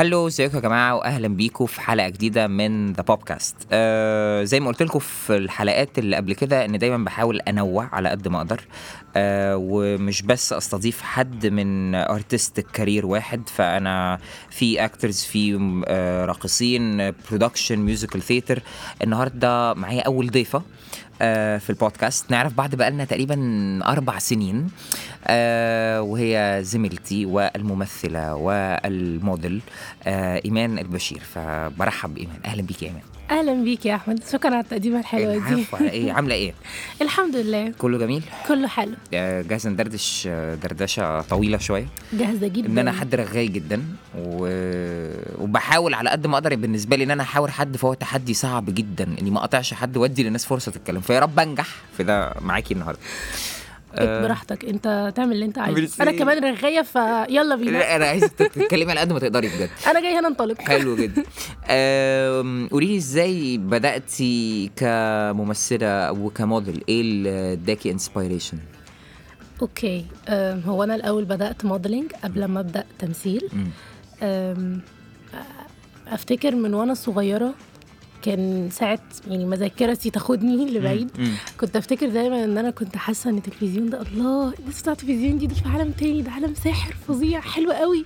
هلو ازيكم يا جماعه واهلا بيكم في حلقه جديده من ذا بودكاست آه زي ما قلت لكم في الحلقات اللي قبل كده ان دايما بحاول انوع على قد ما اقدر آه ومش بس استضيف حد من ارتست كارير واحد فانا في اكترز في آه راقصين برودكشن ميوزيكال ثيتر النهارده معايا اول ضيفه آه، في البودكاست نعرف بعض بقالنا تقريبا أربع سنين آه، وهي زميلتي والممثلة والموديل آه، إيمان البشير فبرحب بإيمان أهلا بيك يا إيمان اهلا بيك يا احمد شكرا على التقديمه الحلوه دي العفو على إيه عاملة إيه الحمد لله كله جميل كله حلو آه، جاهزة ندردش آه، دردشة طويلة شوية جاهزه جدا ان انا حد رغاي جدا و... وبحاول على قد ما اقدر بالنسبه لي ان انا احاول حد فهو تحدي صعب جدا اني ما اقطعش حد وادي للناس فرصه تتكلم فيا رب انجح في ده معاكي النهارده آه. براحتك انت تعمل اللي انت عايزه ميرسي. انا كمان رغايه فيلا بينا لا انا عايزك تتكلمي على قد ما تقدري بجد انا جاي هنا انطلق حلو جدا آم، قولي لي ازاي بداتي كممثله وكموديل ايه اللي اداكي انسبيريشن اوكي أم، هو انا الاول بدات موديلنج قبل ما ابدا تمثيل أم، افتكر من وانا صغيره كان ساعة يعني ما ذاكرتي تاخدني لبعيد كنت افتكر دايما ان انا كنت حاسه ان التلفزيون ده الله الناس بتاع التلفزيون دي دي في عالم تاني ده عالم ساحر فظيع حلو قوي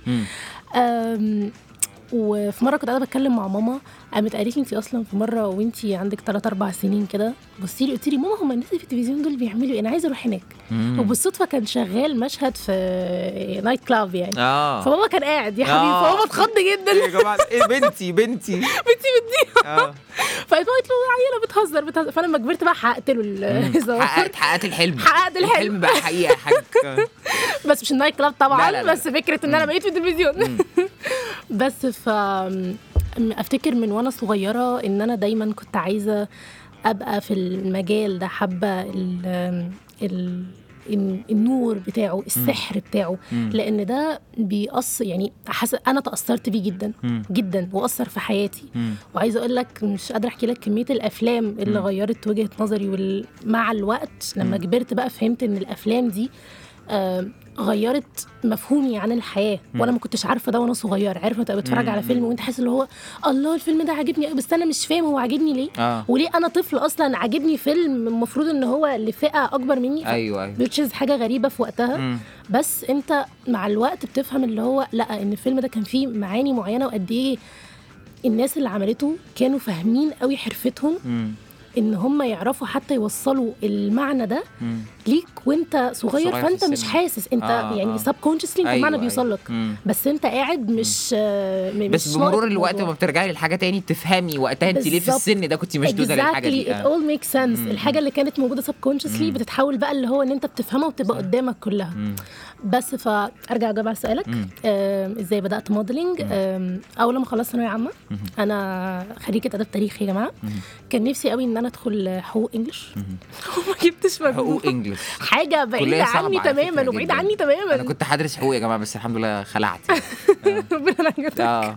أم، وفي مره كنت قاعده بتكلم مع ماما قامت قالت لي انت اصلا في مره وانت عندك 3 4 سنين كده بصي لي قلت لي ماما هم الناس اللي في التلفزيون دول بيعملوا ايه انا عايزه اروح هناك وبالصدفه كان شغال مشهد في نايت كلاب يعني اه فماما كان قاعد يا حبيبي آه. فماما اتخض جدا يا جماعه ايه بنتي بنتي بنتي بتضيع اه فقالت له عيله بتهزر بتهزر فانا لما كبرت بقى حققت له الهزار حققت حققت الحلم حققت الحلم. الحلم بقى حقيقه يا حاج آه. بس مش النايت كلاب طبعا لا، لا، لا. بس فكره ان انا بقيت في التلفزيون بس ف افتكر من وانا صغيره ان انا دايما كنت عايزه ابقى في المجال ده حابه ال ال ال- النور بتاعه السحر بتاعه لان ده بيأثر يعني حس... انا تأثرت بيه جدا جدا واثر في حياتي وعايزه اقول لك مش قادره احكي لك كميه الافلام اللي غيرت وجهه نظري وال... مع الوقت لما كبرت بقى فهمت ان الافلام دي آه غيرت مفهومي عن الحياه وانا ما كنتش عارفه ده وانا صغير عارفه انت بتتفرج على فيلم وانت حاسس اللي هو الله الفيلم ده عاجبني أوي، بس انا مش فاهم هو عاجبني ليه آه. وليه انا طفل اصلا عاجبني فيلم المفروض ان هو لفئه اكبر مني ف- ايوه ايوه which is حاجه غريبه في وقتها بس انت مع الوقت بتفهم اللي هو لا ان الفيلم ده كان فيه معاني معينه وقد ايه الناس اللي عملته كانوا فاهمين قوي حرفتهم ان هم يعرفوا حتى يوصلوا المعنى ده ليك وانت صغير, صغير في فانت مش السن. حاسس انت آه، يعني آه. سب كونشسلي انت أيوة، المعنى أيوة. بيوصل لك مم. بس انت قاعد مش آه، م- بس مش بمرور لاقط الوقت الموضوع. ما بترجعي للحاجه تاني بتفهمي وقتها انت ليه في بالظبط. السن ده كنت مشدوده للحاجه exactly دي it آه. all makes sense الحاجه اللي كانت موجوده سب كونشسلي بتتحول بقى اللي هو ان انت بتفهمها وتبقى قدامك كلها بس فارجع اجاوب على سؤالك آم، ازاي بدات موديلنج آم، اول ما خلصت ثانويه عامه انا خريجه اداب تاريخ يا جماعه كان نفسي قوي ان انا ادخل حقوق انجلش وما جبتش مجموع حقوق انجلش حاجه كلية بعيده صعبة عني على فكرة تماما وبعيده جداً. عني انا تماما كنت هدرس حقوق يا جماعه بس الحمد لله خلعت ربنا يعينك. اه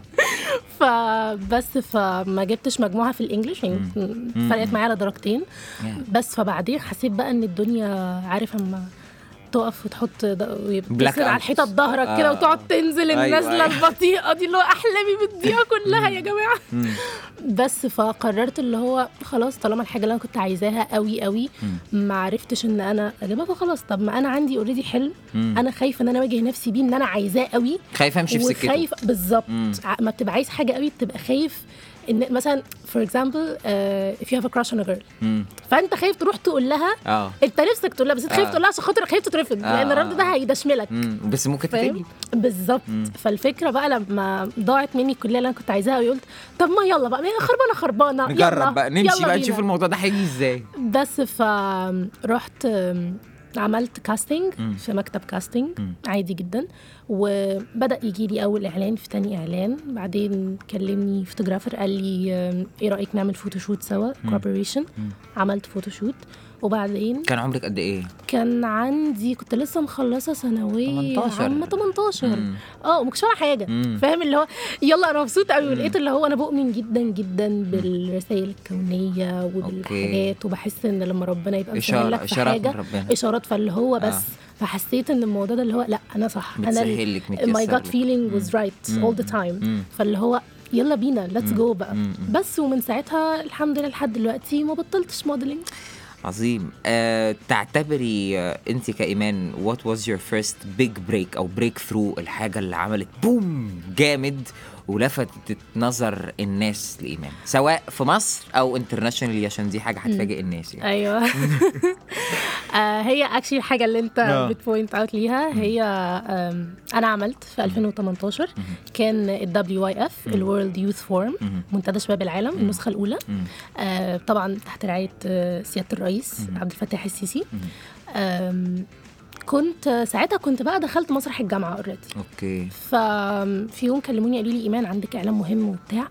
فبس فما جبتش مجموعه في الانجليش يعني فرقت معايا على درجتين بس فبعدين حسيت بقى ان الدنيا عارف اما تقف وتحط Black بتكسر على out. الحيطه ظهرك كده آه. وتقعد تنزل أيوة، النزله أيوة. البطيئه دي اللي هو احلامي بتضيع كلها يا جماعه بس فقررت اللي هو خلاص طالما الحاجه اللي انا كنت عايزاها قوي قوي ما عرفتش ان انا اجيبها فخلاص طب ما انا عندي اوريدي حلم انا خايفه ان انا اواجه نفسي بيه ان انا عايزاه قوي خايفه امشي في سكته وخايف بالظبط ع- ما بتبقى عايز حاجه قوي بتبقى خايف ان مثلا فور اكزامبل if you have a crush on a girl مم. فانت خايف تروح تقول لها اه انت نفسك تقول لها بس انت خايف آه. تقول لها عشان خاطر خايف تترفض آه. لان الرفض ده هيدشملك مم. بس ممكن فاهم تتجي بالظبط فالفكره بقى لما ضاعت مني الكليه اللي انا كنت عايزاها وقلت طب ما يلا بقى ما هي خربانه خربانه يلا، نجرب بقى نمشي يلا بقى بينا. نشوف الموضوع ده هيجي ازاي بس فرحت عملت كاستنج في مكتب كاستنج عادي جدا وبدا يجي لي اول اعلان في تاني اعلان بعدين كلمني فوتوغرافر قال لي آم، ايه رايك نعمل فوتوشوت سوا كوبريشن عملت فوتوشوت وبعدين كان عمرك قد ايه كان عندي كنت لسه مخلصه ثانويه 18. عامه 18 مم. اه وما كنتش فاهمه حاجه مم. فاهم اللي هو يلا انا مبسوطه قوي ولقيت اللي هو انا بؤمن جدا جدا بالرسائل الكونيه وبالحاجات وبحس ان لما ربنا يبقى مسهل إشارة- لك في إشارات من حاجه ربنا. اشارات فاللي هو بس فحسيت ان الموضوع ده اللي هو لا انا صح انا بتسهل لك ماي متيسر جاد لك. فيلينج واز رايت اول ذا تايم فاللي هو يلا بينا ليتس جو بقى بس ومن ساعتها الحمد لله لحد دلوقتي ما بطلتش موديلنج عظيم أه تعتبري آه، انت كايمان وات واز يور فيرست بيج بريك او بريك ثرو الحاجه اللي عملت بوم جامد ولفتت نظر الناس لايمان سواء في مصر او انترناشونالي عشان دي حاجه هتفاجئ الناس يعني ايوه آه، هي اكشلي الحاجه اللي انت آه. بتبوينت اوت ليها هي آم، انا عملت في 2018 كان الدبليو واي اف الورلد يوث فورم منتدى شباب العالم النسخه الاولى آه، طبعا تحت رعايه آه، سياده الرئيس عبد الفتاح السيسي آم، كنت آه، ساعتها كنت بقى دخلت مسرح الجامعه اوريدي اوكي ففي يوم كلموني قالوا لي ايمان عندك اعلان مهم وبتاع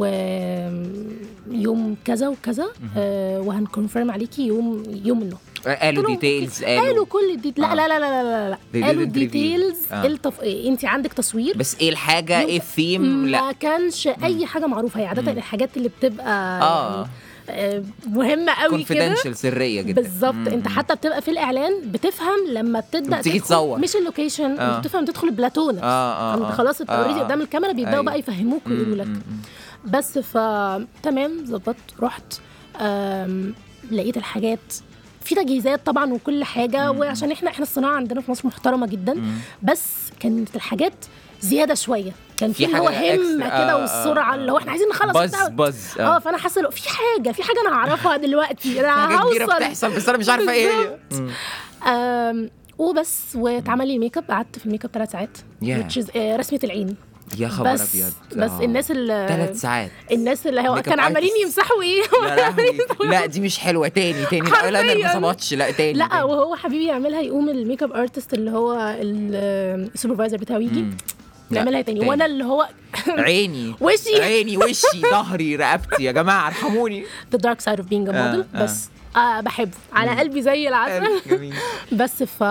ويوم كذا وكذا آه وهنكونفيرم عليكي يوم يوم منه آه، قالوا قلت لهم ديتيلز قالوا قالوا كل الديت لا آه. لا لا لا لا لا They لا قالوا didn't reveal. الديتيلز آه. التف... انت عندك تصوير بس ايه الحاجه ايه الثيم لا ما كانش اي حاجه معروفه هي عاده الحاجات اللي بتبقى آه. يعني آه، مهمه قوي كده كونفيدنشال سريه جدا بالظبط انت حتى بتبقى في الاعلان بتفهم لما بتبدا بتيجي تدخل- تصور. مش اللوكيشن آه. بتفهم تدخل البلاتو نفسه آه، آه، انت آه. خلاص انت آه، اوريدي آه. قدام الكاميرا بيبداوا أيوة. بقى يفهموك ويقولوا لك بس ف تمام ظبطت رحت آم، لقيت الحاجات في تجهيزات طبعا وكل حاجه وعشان احنا احنا الصناعه عندنا في مصر محترمه جدا بس كانت الحاجات زياده شويه كان في في اللي هو حاجة همه extra. كده آه، والسرعه آه، اللي هو احنا عايزين نخلص بز وبتاع. بز اه فانا حاسه لو في حاجه في حاجه انا هعرفها دلوقتي انا حاجه كبيره هوصل بتحصل بس انا مش عارفه ايه هي بالظبط. آم، وبس واتعمل لي ميك اب قعدت في الميك اب ثلاث ساعات Yeah. which is آه، رسمه العين يا خبر بس ابيض بس آه. الناس اللي ثلاث ساعات الناس اللي هو ميك اب كانوا عمالين artist. يمسحوا ايه يا لهوي لا دي مش حلوه تاني تاني لا لا ما حرفياً. ظبطش لا تاني لا تاني. وهو حبيبي يعملها يقوم الميك اب ارتست اللي هو ال- السوبرفايزر بتاعه يجي لا، نعملها تاني تاني. وانا اللي هو عيني وشي. عيني وشي ظهري رقبتي يا جماعه ارحموني the dark side of being a آه، model آه. بس آه بحبه على قلبي زي العسل جميل بس ف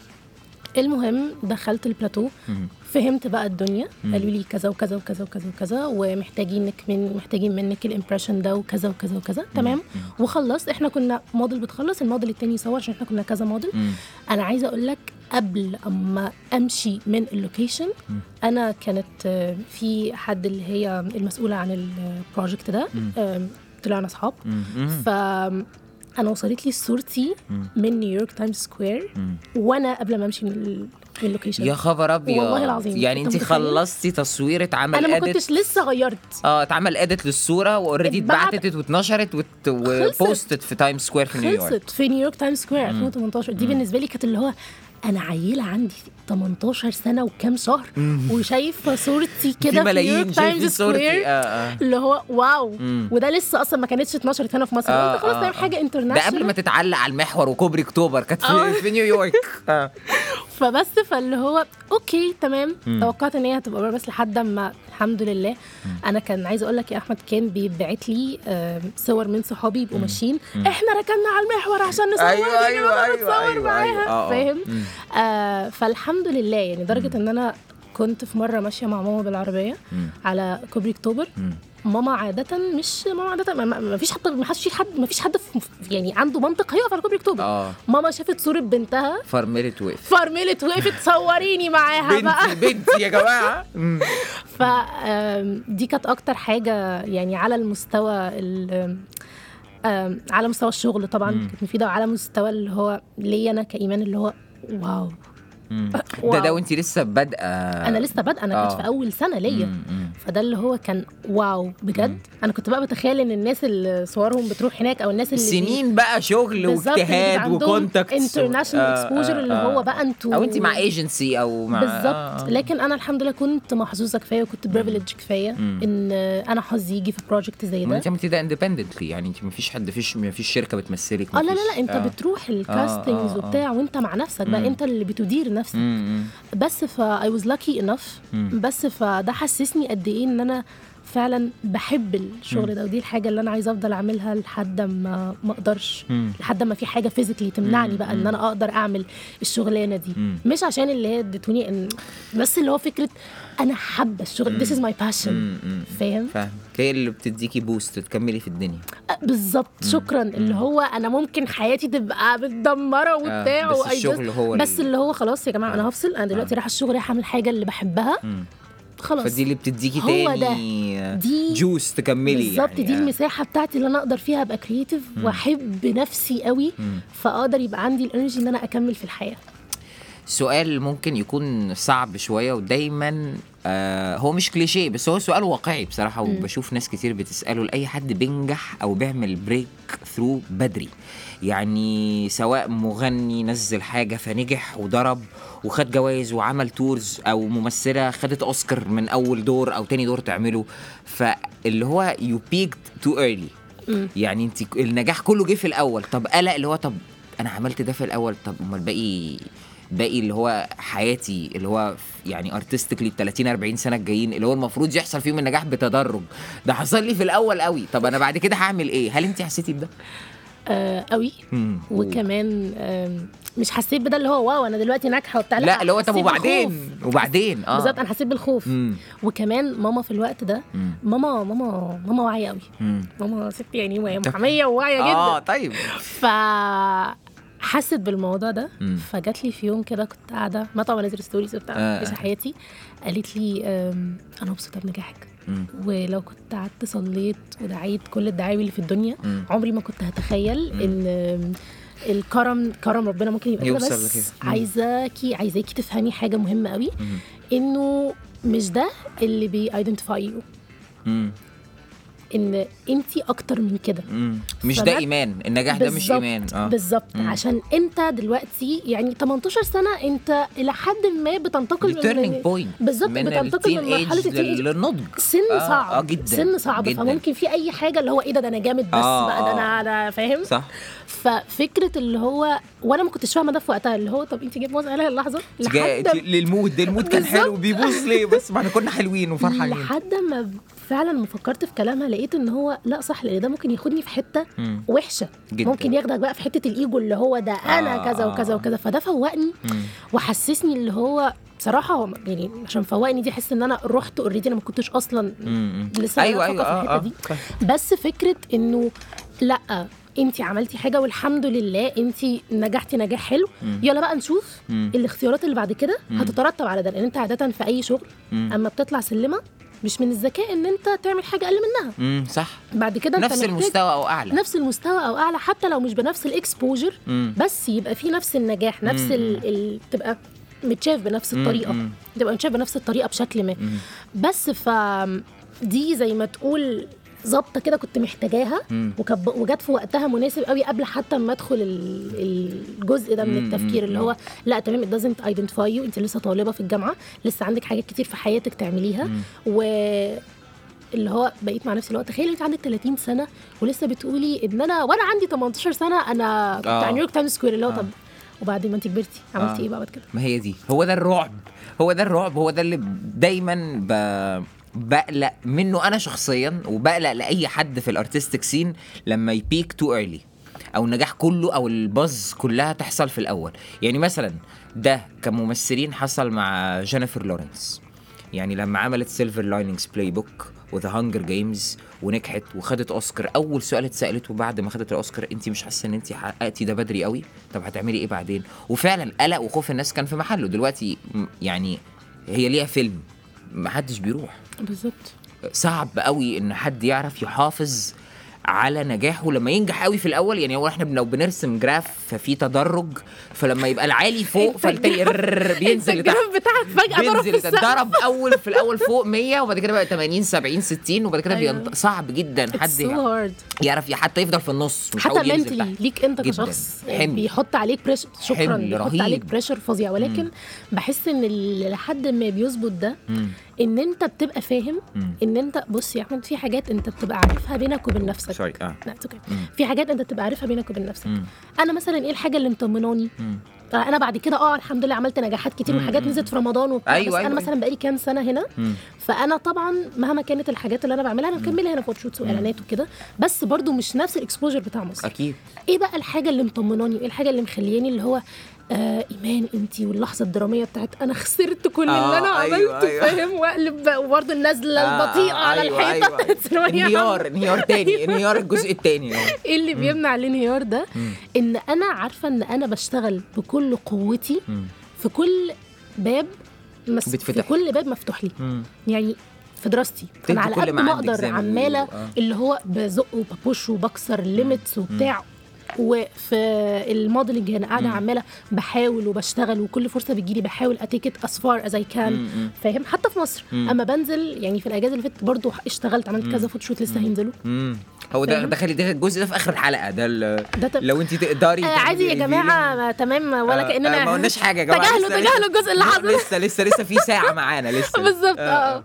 المهم دخلت البلاتو فهمت بقى الدنيا قالوا لي كذا وكذا وكذا وكذا وكذا ومحتاجينك من محتاجين منك الامبريشن ده وكذا وكذا وكذا تمام وخلصت احنا كنا موديل بتخلص الموديل التاني يصور عشان احنا كنا كذا موديل انا عايزه اقول لك قبل اما امشي من اللوكيشن انا كانت آه، في حد اللي هي المسؤوله عن البروجكت ده آم، طلعنا اصحاب ف انا وصلت لي صورتي من نيويورك تايمز سكوير وانا قبل ما امشي من ال- من اللوكيشن يا خبر ابيض والله العظيم. يعني أنت انت متخيل؟ خلصتي تصوير اتعمل انا ما edit. كنتش لسه غيرت اه اتعمل اديت للصوره واوريدي اتبعت- اتبعتت واتنشرت وت... وبوستت في تايم سكوير في نيويورك خلصت في نيويورك تايمز سكوير 2018 دي بالنسبه لي كانت اللي هو انا عيله عندي 18 سنه وكام شهر وشايفه صورتي في كده في ملايين نيويورك شايفين تايمز صورتي سكوير اه اه اللي هو واو وده لسه اصلا ما كانتش اتنشرت هنا في مصر آه، قلت خلاص آه، نعمل آه. حاجه ده انترناشونال قبل ما تتعلق على المحور وكوبري اكتوبر كانت آه. في, في نيويورك اه فبس فاللي هو اوكي تمام توقعت ان هي هتبقى بره بس لحد اما الحمد لله انا كان عايزه اقول لك يا احمد كان بيبعت لي آم، صور من صحابي يبقوا ماشيين احنا ركننا على المحور عشان نصور أيوة، يا أيوة، جماعة أيوة، نتصور أيوة، معاها أيوة، آه، آه. فاهم مم. آه فالحمد لله يعني لدرجه ان انا كنت في مره ماشيه مع ماما بالعربيه على كوبري اكتوبر ماما عادة مش ماما عادة ما- ما ما فيش حد ما فيش حد ما فيش حد في يعني عنده منطق هيقف على كوبري اكتوبر اه ماما شافت صورة بنتها فرملت وقف فرملت وقفت صوريني معاها بقى بنتي بنتي يا جماعه ف آم، دي كانت اكتر حاجه يعني على المستوى ال- آم، على مستوى الشغل طبعا كانت مفيده وعلى مستوى اللي هو ليا انا كايمان اللي هو واو ده واو. ده وانت لسه بادئه انا لسه بادئه انا كنت آه. في اول سنه ليا مم، مم. فده اللي هو كان واو بجد انا كنت بقى بتخيل ان الناس اللي صورهم بتروح هناك او الناس اللي بي- سنين بقى شغل بالظبط، اللي واجتهاد بيبقى عندهم وكونتاكتس international exposure اللي هو بقى انتوا او انت مع ايجنسي او مع بالظبط آه. لكن انا الحمد لله كنت محظوظه كفايه وكنت بريفليج كفايه ان انا حظي يجي في بروجكت زي ما ده انت عملتي ده اندبندنتلي يعني انت مفيش حد فيش مفيش شركه بتمثلك اه لا لا مفيش- لا انت آه. بتروح الكاستنجز آه، آه. وبتاع وانت مع نفسك بقى انت اللي بتدير نفسك مم، مم. بس ف I was lucky enough بس فده حسسني قد ايه ان انا فعلا بحب الشغل ده ودي الحاجه اللي انا عايزه افضل اعملها لحد ما ما اقدرش مم. لحد ما في حاجه فيزيكلي تمنعني مم. بقى ان انا اقدر اعمل الشغلانه دي مم. مش عشان اللي هي ادتوني ان بس اللي هو فكره انا حابه الشغل this is my passion مم. مم. فاهم فاهم هي اللي بتديكي بوست تكملي في الدنيا أه، بالظبط شكرا اللي هو انا ممكن حياتي تبقى متدمره وبتاع بس و I just- الشغل هو ال- بس اللي هو خلاص يا جماعه انا هفصل انا دلوقتي رايحه الشغل رايحه اعمل حاجه اللي بحبها مم. خلاص فدي اللي بتديكي هو تاني دي جوس تكملي بالظبط يعني دي آه. المساحه بتاعتي اللي انا اقدر فيها ابقى كرييتيف واحب نفسي قوي مم. فاقدر يبقى عندي الانرجي ان انا اكمل في الحياه سؤال ممكن يكون صعب شويه ودايما آه هو مش كليشيه بس هو سؤال واقعي بصراحه وبشوف ناس كتير بتساله لاي حد بينجح او بيعمل بريك ثرو بدري يعني سواء مغني نزل حاجه فنجح وضرب وخد جوائز وعمل تورز او ممثله خدت اوسكار من اول دور او تاني دور تعمله فاللي هو يو بيكد تو ايرلي مم. يعني انت النجاح كله جه في الاول طب قلق اللي هو طب انا عملت ده في الاول طب امال باقي باقي اللي هو حياتي اللي هو ف- يعني ارتستيكلي 30 40 سنه الجايين اللي هو المفروض يحصل فيهم النجاح بتدرج ده حصل لي في الاول قوي طب انا بعد كده هعمل ايه هل انت حسيتي بده آه قوي مم. وكمان آم، مش حسيت بده اللي هو واو انا دلوقتي ناجحه وبتاع لا اللي هو طب حسيت وبعدين بالخوف. وبعدين اه بالظبط انا حسيت بالخوف مم. وكمان ماما في الوقت ده مم. ماما ماما ماما واعيه قوي مم. ماما ست يعني وهي محاميه وواعيه اه جدا طيب ف حست بالموضوع ده مم. فجات لي في يوم كده كنت قاعده ما طبعا نزل ستوريز آه. بتاع في حياتي قالت لي أم، انا مبسوطه بنجاحك مم. ولو كنت قعدت صليت ودعيت كل الدعاوي اللي في الدنيا مم. عمري ما كنت هتخيل ان أم، الكرم كرم ربنا ممكن يبقى كده يوصل بس لكده. مم. عايزاكي عايزاكي تفهمي حاجه مهمه قوي مم. انه مش ده اللي بيايدنتيفاي يو مم. ان انتي اكتر من كده مم. مش فما- ده ايمان النجاح ده مش بالظبط- ايمان اه بالظبط مم. عشان انت دلوقتي يعني 18 سنه انت الى حد ما بتنتقل من- تيرنينج بوينت بالظبط من بتنتقل من التين مرحله ايج التين للنضج سن آه، صعب آه، جداً، سن صعب جداً. فممكن في اي حاجه اللي هو ايه ده ده انا جامد بس آه، بقى ده آه. انا انا فاهم صح ففكره اللي هو وانا ما كنتش فاهمه ده في وقتها اللي هو طب انت جايب موز عليها اللحظه جاء لحد للمود ده المود كان بالظبط. حلو بيبوظ ليه بس ما احنا كنا حلوين وفرحانين لحد ما فعلا ما فكرت في كلامها لقيت ان هو لا صح لان ده ممكن ياخدني في حته مم. وحشه جداً. ممكن ياخدك بقى في حته الايجو اللي هو ده انا آه، كذا وكذا آه. وكذا فده فوقني مم. وحسسني اللي هو بصراحه هو يعني عشان فوقني دي احس ان انا رحت اوريدي انا ما كنتش اصلا مم. لسه ايوه أنا ايوه أفكر في اه الحتة اه دي. بس فكره انه لا انت عملتي حاجه والحمد لله انت نجحتي نجاح حلو مم. يلا بقى نشوف مم. الاختيارات اللي بعد كده مم. هتترتب على ده لان انت عاده في اي شغل مم. اما بتطلع سلمه مش من الذكاء ان انت تعمل حاجه اقل منها مم. صح بعد كده انت نفس محتاج المستوى او اعلى نفس المستوى او اعلى حتى لو مش بنفس الاكسبوجر مم. بس يبقى في نفس النجاح نفس مم. ال... ال... تبقى متشاف بنفس مم. الطريقه مم. تبقى متشاف بنفس الطريقه بشكل ما مم. بس ف دي زي ما تقول ظابطه كده كنت محتاجاها مم. وكب... وجت في وقتها مناسب قوي قبل حتى ما ادخل ال- الجزء ده من مم. التفكير اللي مم. هو لا تمام it doesn't identify you انت لسه طالبه في الجامعه لسه عندك حاجات كتير في حياتك تعمليها مم. و اللي هو بقيت مع نفسي اللي هو تخيلي انت عندك 30 سنه ولسه بتقولي ان انا وانا عندي 18 سنه انا كنت آه. على نيويورك تايمز سكوير اللي هو آه. طب وبعدين ما انت كبرتي عملتي آه. ايه بقى بعد كده؟ ما هي دي هو ده الرعب هو ده الرعب هو ده اللي دايما ب... بقلق منه انا شخصيا وبقلق لاي حد في الارتستيك سين لما يبيك تو ايرلي او النجاح كله او الباز كلها تحصل في الاول يعني مثلا ده كممثلين حصل مع جينيفر لورنس يعني لما عملت سيلفر لايننجز بلاي بوك وذا هانجر جيمز ونجحت وخدت اوسكار اول سؤال اتسالته بعد ما خدت الاوسكار انت مش حاسه ان انت حققتي ده بدري قوي طب هتعملي ايه بعدين وفعلا قلق وخوف الناس كان في محله دلوقتي م- يعني هي ليها فيلم ما حدش بيروح بالظبط صعب قوي ان حد يعرف يحافظ على نجاحه لما ينجح قوي في الاول يعني هو احنا لو بنرسم جراف ففي تدرج فلما يبقى العالي فوق انت فالتاني رررر بينزل لتحت الجراف بتاعك فجاه ضرب في بينزل السقف ضرب اول في الاول فوق 100 وبعد كده بقى 80 70 60 وبعد كده أيوة. بينط... صعب جدا It's حد so يعرف, hard. يعرف حتى يفضل في النص مش حتى هقول ينزل منتلي تحت ليك انت جداً. كشخص حمل. بيحط عليك بريشر شكرا حمل بيحط رهيب. عليك بريشر فظيع ولكن بحس ان اللي لحد ما بيظبط ده مم. ان انت بتبقى فاهم مم. ان انت بص يا احمد في حاجات انت بتبقى عارفها بينك وبين نفسك سوري اه لا it's okay. مم. في حاجات انت بتبقى عارفها بينك وبين نفسك مم. انا مثلا ايه الحاجه اللي مطمناني مم. انا بعد كده اه الحمد لله عملت نجاحات كتير مم، وحاجات مم. نزلت في رمضان وبتاع أيوة، بس أيوة، انا أيوة. مثلا بقالي كام سنه هنا مم. فانا طبعا مهما كانت الحاجات اللي انا بعملها انا مكمله هنا فوتوشوتس واعلانات وكده بس برضو مش نفس الاكسبوجر بتاع مصر اكيد ايه بقى الحاجه اللي مطمناني وايه الحاجه اللي مخلياني اللي هو آه ايمان انتي واللحظه الدراميه بتاعت انا خسرت كل آه، اللي انا أيوة، عملته أيوة. فاهم واقلب وبرضه النزله آه، البطيئه آه، على أيوة، الحيطه أيوة. بتاعت ثانوية انهيار عامة. انهيار تاني انهيار الجزء التاني ايه اللي بيمنع الانهيار ده ان انا عارفه ان انا بشتغل بكل قوتي في كل باب مس... في بتفتح. كل باب مفتوح لي يعني في دراستي بتدي انا على كل قد ما ما عندك اقدر زي ما عماله بيقولوا، آه. اللي هو بزق وببوش وبكسر ليميتس وبتاع وفي الموديلنج هنا قاعده عماله بحاول وبشتغل وكل فرصه بتجيلي بحاول اتيكت as far as I can مم. فاهم حتى في مصر اما بنزل يعني في الاجازه اللي فاتت برضو اشتغلت عملت كذا فوتوشوت لسه هينزلوا مم. هو ده فاهم؟ دخلي ده الجزء ده في اخر الحلقه ده, ال- ده تب- لو انت تقدري آه تعملي عادي يا revealing. جماعه ما تمام ولا آه، كاننا آه، ما قلناش حاجه يا جماعه تجاهلوا لسه- تجاهلوا الجزء اللي لا، حصل لسه لسه لسه في ساعه معانا لسه بالظبط آه، اه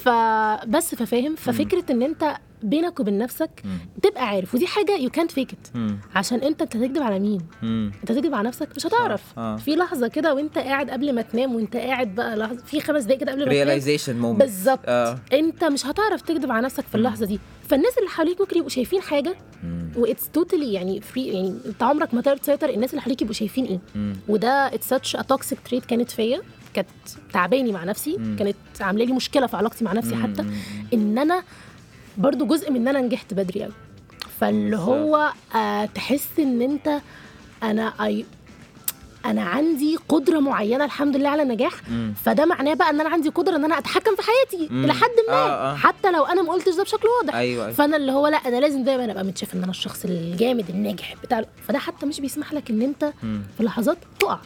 فبس ففاهم ففكره ان انت بينك وبين نفسك تبقى عارف ودي حاجه يو كانت فيك ات مم. عشان انت انت هتكذب على مين مم. انت هتكذب على نفسك مش هتعرف آه. في لحظه كده وانت قاعد قبل ما تنام وانت قاعد بقى لحظه في خمس دقايق كده قبل ما تنام realization moment بالظبط اه انت مش هتعرف تكذب على نفسك في اللحظه دي فالناس اللي حواليك ممكن يبقوا شايفين حاجه واتس توتالي يعني فري يعني انت عمرك ما تقدر تسيطر الناس اللي حواليك يبقوا شايفين ايه وده اتس ساتش ا توكسيك تريت كانت فيا كانت تعباني مع نفسي كانت عامله لي مشكله في علاقتي مع نفسي حتى ان انا برضو جزء من ان انا نجحت بدري قوي فاللي هو آه تحس ان انت انا أي انا عندي قدره معينه الحمد لله على النجاح فده معناه بقى ان انا عندي قدره ان انا اتحكم في حياتي مم. لحد ما آه، آه. حتى لو انا ما قلتش ده بشكل واضح ايوه أيوة. فانا اللي هو لا انا لازم دايما ابقى متشاف ان انا الشخص الجامد الناجح بتاع فده حتى مش بيسمح لك ان انت في لحظات تقع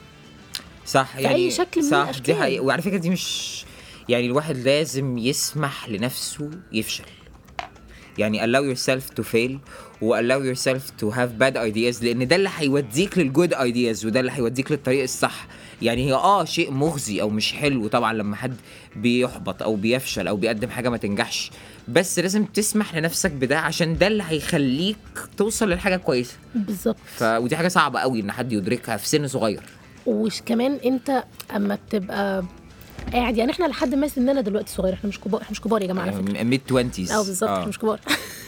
صح يعني أي شكل من صح الأشكال. دي حقيقة وعلى فكره دي مش يعني الواحد لازم يسمح لنفسه يفشل يعني allow yourself to fail و allow yourself to have bad ideas لان ده اللي هيوديك للجود ideas وده اللي هيوديك للطريق الصح يعني هي اه شيء مخزي او مش حلو طبعا لما حد بيحبط او بيفشل او بيقدم حاجه ما تنجحش بس لازم تسمح لنفسك بده عشان ده اللي هيخليك توصل للحاجه كويسه بالظبط ف... ودي حاجه صعبه قوي ان حد يدركها في سن صغير وش كمان انت اما بتبقى قاعد يعني احنا لحد ما سننا دلوقتي صغير احنا مش كبار احنا مش كبار يا جماعه على فكره ميد 20 اه بالظبط احنا مش كبار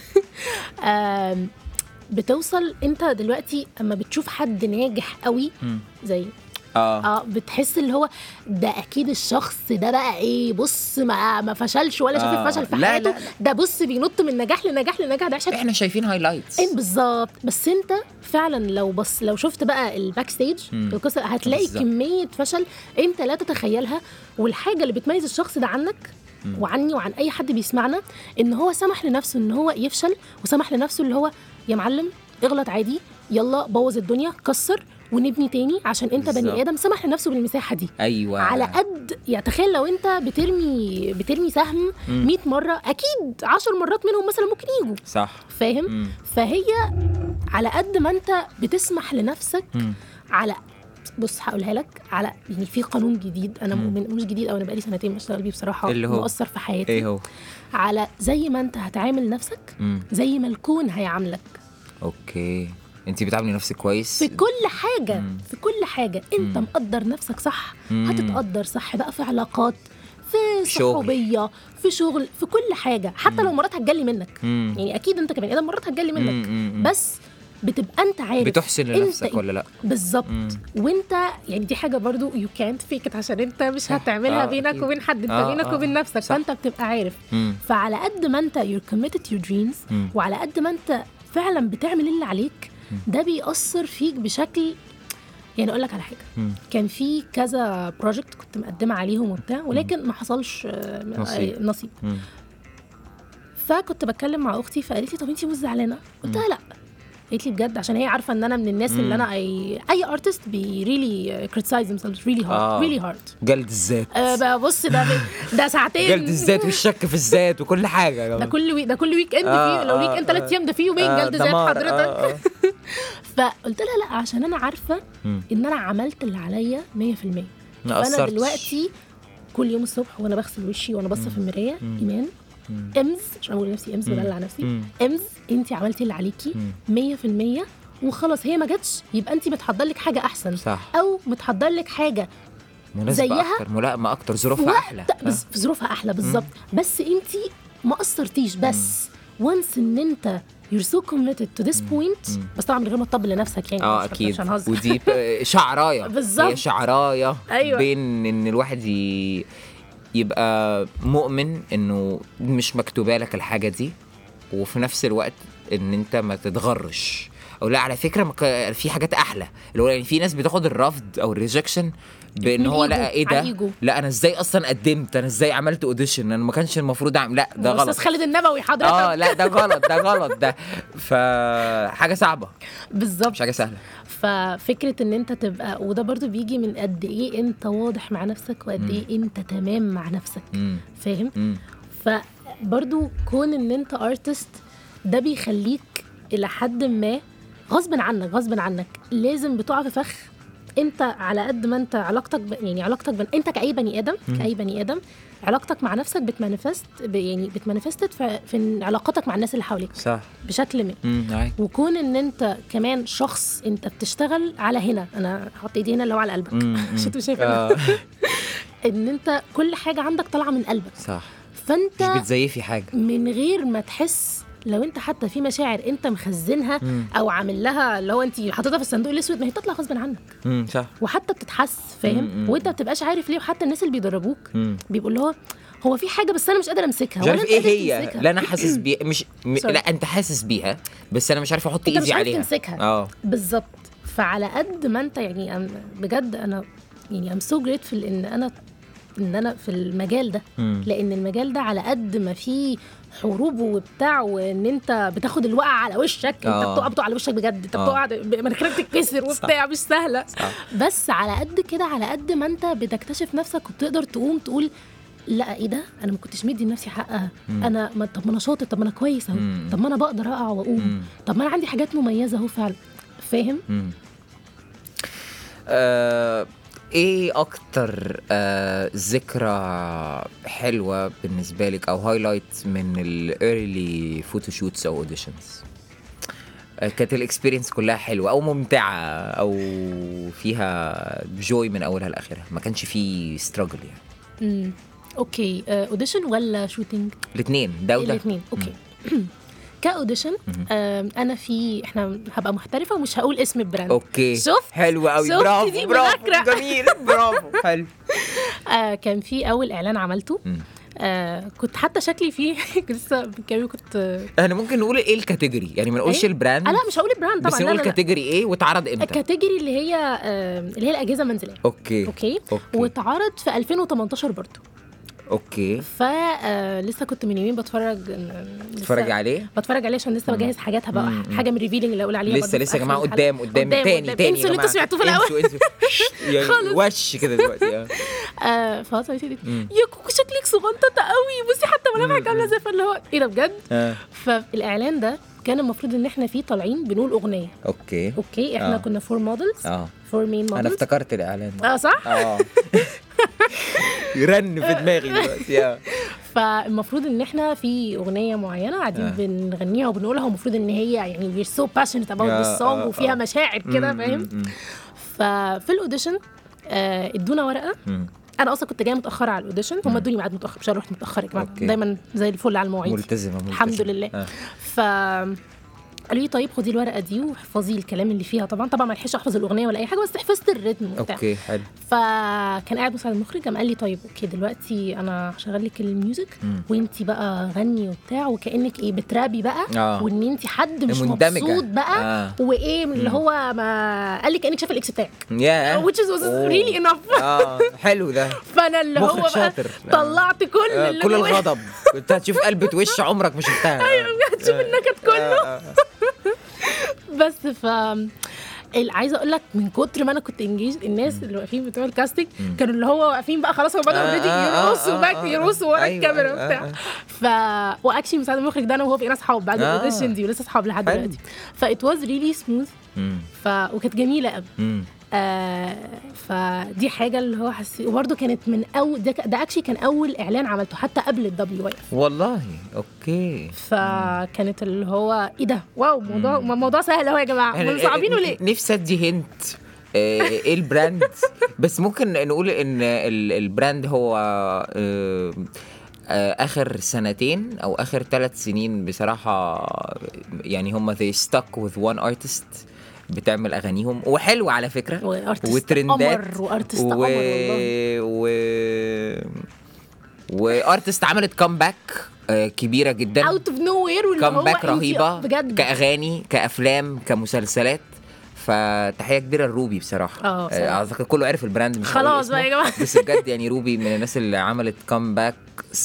آم، بتوصل انت دلوقتي اما بتشوف حد ناجح قوي زي اه اه بتحس اللي هو ده اكيد الشخص ده بقى ايه بص ما ما فشلش ولا شاف آه. الفشل في لا، حياته لا، لا. ده بص بينط من نجاح لنجاح لنجاح ده عشان احنا شايفين هايلايتس إيه بالظبط بس انت فعلا لو بص لو شفت بقى الباك ستيج القصه هتلاقي بالظبط. كميه فشل انت لا تتخيلها والحاجه اللي بتميز الشخص ده عنك وعني وعن اي حد بيسمعنا ان هو سمح لنفسه ان هو يفشل وسمح لنفسه اللي هو يا معلم اغلط عادي يلا بوظ الدنيا كسر ونبني تاني عشان انت بالظبط. بني ادم سمح لنفسه بالمساحه دي ايوه على قد يعني تخيل لو انت بترمي بترمي سهم 100 مره اكيد 10 مرات منهم مثلا ممكن يجوا صح فاهم مم. فهي على قد ما انت بتسمح لنفسك مم. على بص هقولها لك على يعني في قانون جديد انا مؤمن مش جديد او انا بقالي سنتين بشتغل بيه بصراحه اللي هو؟ مؤثر في حياتي ايه هو على زي ما انت هتعامل نفسك مم. زي ما الكون هيعاملك اوكي انت بتعاملي نفسك كويس في كل حاجه في كل حاجه انت مقدر نفسك صح مم. هتتقدر صح بقى في علاقات في شغل. صحوبيه في شغل في كل حاجه حتى لو مرات هتجلي منك مم. يعني اكيد انت كمان ادم مرات هتجلي منك مم، مم. بس بتبقى انت عارف بتحسن انت لنفسك إيه. ولا لا بالظبط وانت يعني دي حاجه برضو يو كانت فيك عشان انت مش هتعملها آه، بينك أكيد. وبين حد انت آه، بينك آه. وبين نفسك صح. فانت بتبقى عارف مم. فعلى قد ما انت you're committed to your dreams مم. وعلى قد ما انت فعلا بتعمل اللي عليك ده بيأثر فيك بشكل يعني اقول لك على حاجه مم. كان في كذا بروجكت كنت مقدمه عليهم وبتاع ولكن ما حصلش آه، نصيب. آه، نصيب مم. فكنت بتكلم مع اختي فقالت لي طب انت مش زعلانه قلت لها لا قالت لي بجد عشان هي عارفه ان انا من الناس اللي انا اي اي ارتست بي ريلي كريتسايز themselves ريلي آه. هارد ريلي هارد جلد الذات بص ده ده ساعتين جلد الذات والشك في الذات وكل حاجه يا ده جماعه كل ويك ده كل ويك اند آه، فيه لو آه، ويك اند آه. ثلاث ايام ده فيه يومين آه، جلد ذات دمار. حضرتك آه، آه. فقلت لها لا عشان انا عارفه مم. ان انا عملت اللي عليا 100% ما فانا قصرتش. دلوقتي كل يوم الصبح وانا بغسل وشي وانا باصه في المرايه ايمان امز عشان اقول لنفسي امز بدلع نفسي مم. امز انت عملتي اللي عليكي 100% وخلاص هي ما جاتش يبقى انت متحضر لك حاجه احسن صح او متحضر لك حاجه مناسبة زيها اكتر ملائمه اكتر ظروفها احلى بس في ظروفها احلى بالظبط بس انت ما قصرتيش بس وانس ان انت you're so committed to this point مم. بس طبعا من غير ما تطبل لنفسك يعني اه اكيد ودي شعرايه بالظبط هي شعرايه أيوة. بين ان الواحد ي... يبقى مؤمن انه مش مكتوبه لك الحاجه دي وفي نفس الوقت ان انت ما تتغرش او لا على فكره مك... في حاجات احلى اللي هو يعني في ناس بتاخد الرفض او الريجكشن بان هو لقى ايه ده لا انا ازاي اصلا قدمت انا ازاي عملت اوديشن انا ما كانش المفروض اعمل لا ده غلط استاذ خالد النبوي حضرتك اه لا ده غلط ده غلط ده فحاجه صعبه بالظبط مش حاجه سهله ففكره ان انت تبقى وده برضو بيجي من قد ايه انت واضح مع نفسك وقد ايه انت تمام مع نفسك فاهم فبرضو كون ان انت ارتست ده بيخليك الى حد ما غصب عنك غصب عنك لازم بتقع في فخ انت على قد ما انت علاقتك ب... يعني علاقتك ب... انت كاي بني ادم كاي بني ادم علاقتك مع نفسك بتمانيفست ب... يعني بتمانيفستد في... في علاقتك مع الناس اللي حواليك صح بشكل ما وكون ان انت كمان شخص انت بتشتغل على هنا انا هحط ايدي هنا اللي هو على قلبك عشان تبقى شايف آه. ان انت كل حاجه عندك طالعه من قلبك صح فانت مش بتزيفي حاجه من غير ما تحس لو انت حتى في مشاعر انت مخزنها مم. او عامل لها اللي هو انت حاططها في الصندوق الاسود ما هي بتطلع غصب عنك مم. صح وحتى بتتحس فاهم وانت ما بتبقاش عارف ليه وحتى الناس اللي بيدربوك بيبقوا اللي هو هو في حاجه بس انا مش قادر امسكها مش عارف ايه هي لا انا حاسس بيها مش م... لا انت حاسس بيها بس انا مش عارف احط ايدي عليها مش تمسكها اه بالظبط فعلى قد ما انت يعني بجد انا يعني ام سو جريتفul ان انا ان انا في المجال ده مم. لان المجال ده على قد ما فيه حروب وبتاع وان انت بتاخد الوقع على وشك انت آه. بتقع بتقع على وشك بجد انت بتقع مناخيرك تتكسر وبتاع مش سهله صح. بس على قد كده على قد ما انت بتكتشف نفسك وبتقدر تقوم تقول لا ايه ده انا ما كنتش مدي لنفسي حقها مم. انا ما طب ما انا شاطر طب ما انا كويس اهو طب ما انا بقدر اقع واقوم طب ما انا عندي حاجات مميزه اهو فعلا فاهم آه ايه اكتر آه ذكرى حلوه بالنسبه لك او هايلايت من الايرلي فوتوشوتس او اوديشنز آه كانت الاكسبيرينس كلها حلوه او ممتعه او فيها جوي من اولها لاخرها ما كانش فيه ستراجل يعني امم اوكي اوديشن ولا شوتينج الاثنين ده وده الاثنين اوكي كاوديشن انا في احنا هبقى محترفه ومش هقول اسم البراند اوكي شفت حلو قوي برافو برافو جميل برافو حلو آه كان في اول اعلان عملته آه كنت حتى شكلي فيه لسه كان كنت احنا ممكن نقول ايه الكاتيجوري يعني ما نقولش إيه؟ البراند آه لا مش هقول البراند طبعا بس نقول الكاتيجوري ايه واتعرض امتى الكاتيجوري اللي هي آه اللي هي الاجهزه المنزليه اوكي اوكي, أوكي. واتعرض في 2018 برضه اوكي فلسه لسه كنت من يومين بتفرج بتفرجي عليه بتفرج عليه عشان لسه بجهز حاجات هبقى حاجه من الريفيلينج اللي اقول عليها لسه لسه يا جماعه قدام قدام تاني تاني انسوا اللي انتوا سمعتوه في الاول انسوا يعني وش كده دلوقتي اه, آه فاطمه قالت يا كوكو شكلك صغنطه قوي بصي حتى ملامحك عامله زي اللي هو ايه ده بجد آه. فالاعلان ده كان المفروض ان احنا فيه طالعين بنقول اغنيه اوكي اوكي احنا آه. كنا فور مودلز اه فور مين مودلز انا افتكرت الاعلان اه صح اه رن في دماغي دلوقتي فالمفروض ان احنا في اغنيه معينه قاعدين آه. بنغنيها وبنقولها ومفروض ان هي يعني وير سو باشنت اباوت ذس سونج وفيها آه. مشاعر كده فاهم ففي الاوديشن آه، ادونا ورقه انا اصلا كنت جايه متاخره على الاوديشن هم ادوني ميعاد متاخر مش رحت متاخره يا جماعه دايما زي الفل على المواعيد ملتزمه, ملتزمة. الحمد لله آه. ف قالوا لي طيب خدي الورقه دي واحفظي الكلام اللي فيها طبعا طبعا ما لحقش احفظ الاغنيه ولا اي حاجه بس حفظت الريتم وبتاع اوكي حلو فكان قاعد مساعد المخرج قام قال لي طيب اوكي دلوقتي انا هشغل لك الميوزك وانت بقى غني وبتاع وكانك ايه بترابي بقى آه. وان انت حد مش مندمجة. مبسوط بقى آه. وايه اللي هو ما قال لي كانك شايف الاكس بتاعك yeah. which is really enough اه حلو ده فانا اللي هو بقى شاطر. طلعت كل آه. اللي كل الغضب كنت هتشوف قلبة وش عمرك ما شفتها ايوه هتشوف النكد كله آه. بس ف عايزه اقول لك من كتر ما انا كنت انجيج الناس اللي واقفين بتوع الكاستنج كانوا اللي هو واقفين بقى خلاص هو بدأوا اوريدي يرقصوا باك يرقصوا ورا أيوة الكاميرا وبتاع ف واكشلي مساعد المخرج ده انا وهو بقينا اصحاب بعد الاوديشن دي ولسه اصحاب لحد دلوقتي فايت واز ريلي سموث ف وكانت جميله قوي آه فدي حاجه اللي هو حسيت وبرده كانت من اول ده, ده اكشلي كان اول اعلان عملته حتى قبل الدبليو اف والله اوكي فكانت اللي هو ايه ده واو موضوع موضوع سهل اهو يا جماعه أنا- صعبينه ليه نفسي ادي هنت آه، ايه البراند بس ممكن نقول ان ال- البراند هو آه، آه، اخر سنتين او اخر ثلاث سنين بصراحه يعني هم they stuck with one artist بتعمل اغانيهم وحلو على فكره وارتست وترندات قمر وارتست و... قمر والله و... وارتست عملت كومباك كبيره جدا اوت اوف نو وير واللي هو كومباك انتي- رهيبه بجد كاغاني كافلام كمسلسلات فتحيه كبيره لروبي بصراحه اه، صراحة. اعتقد كله عرف البراند مش هقول خلاص بقى اسمه. يا جماعة. بس بجد يعني روبي من الناس اللي عملت كومباك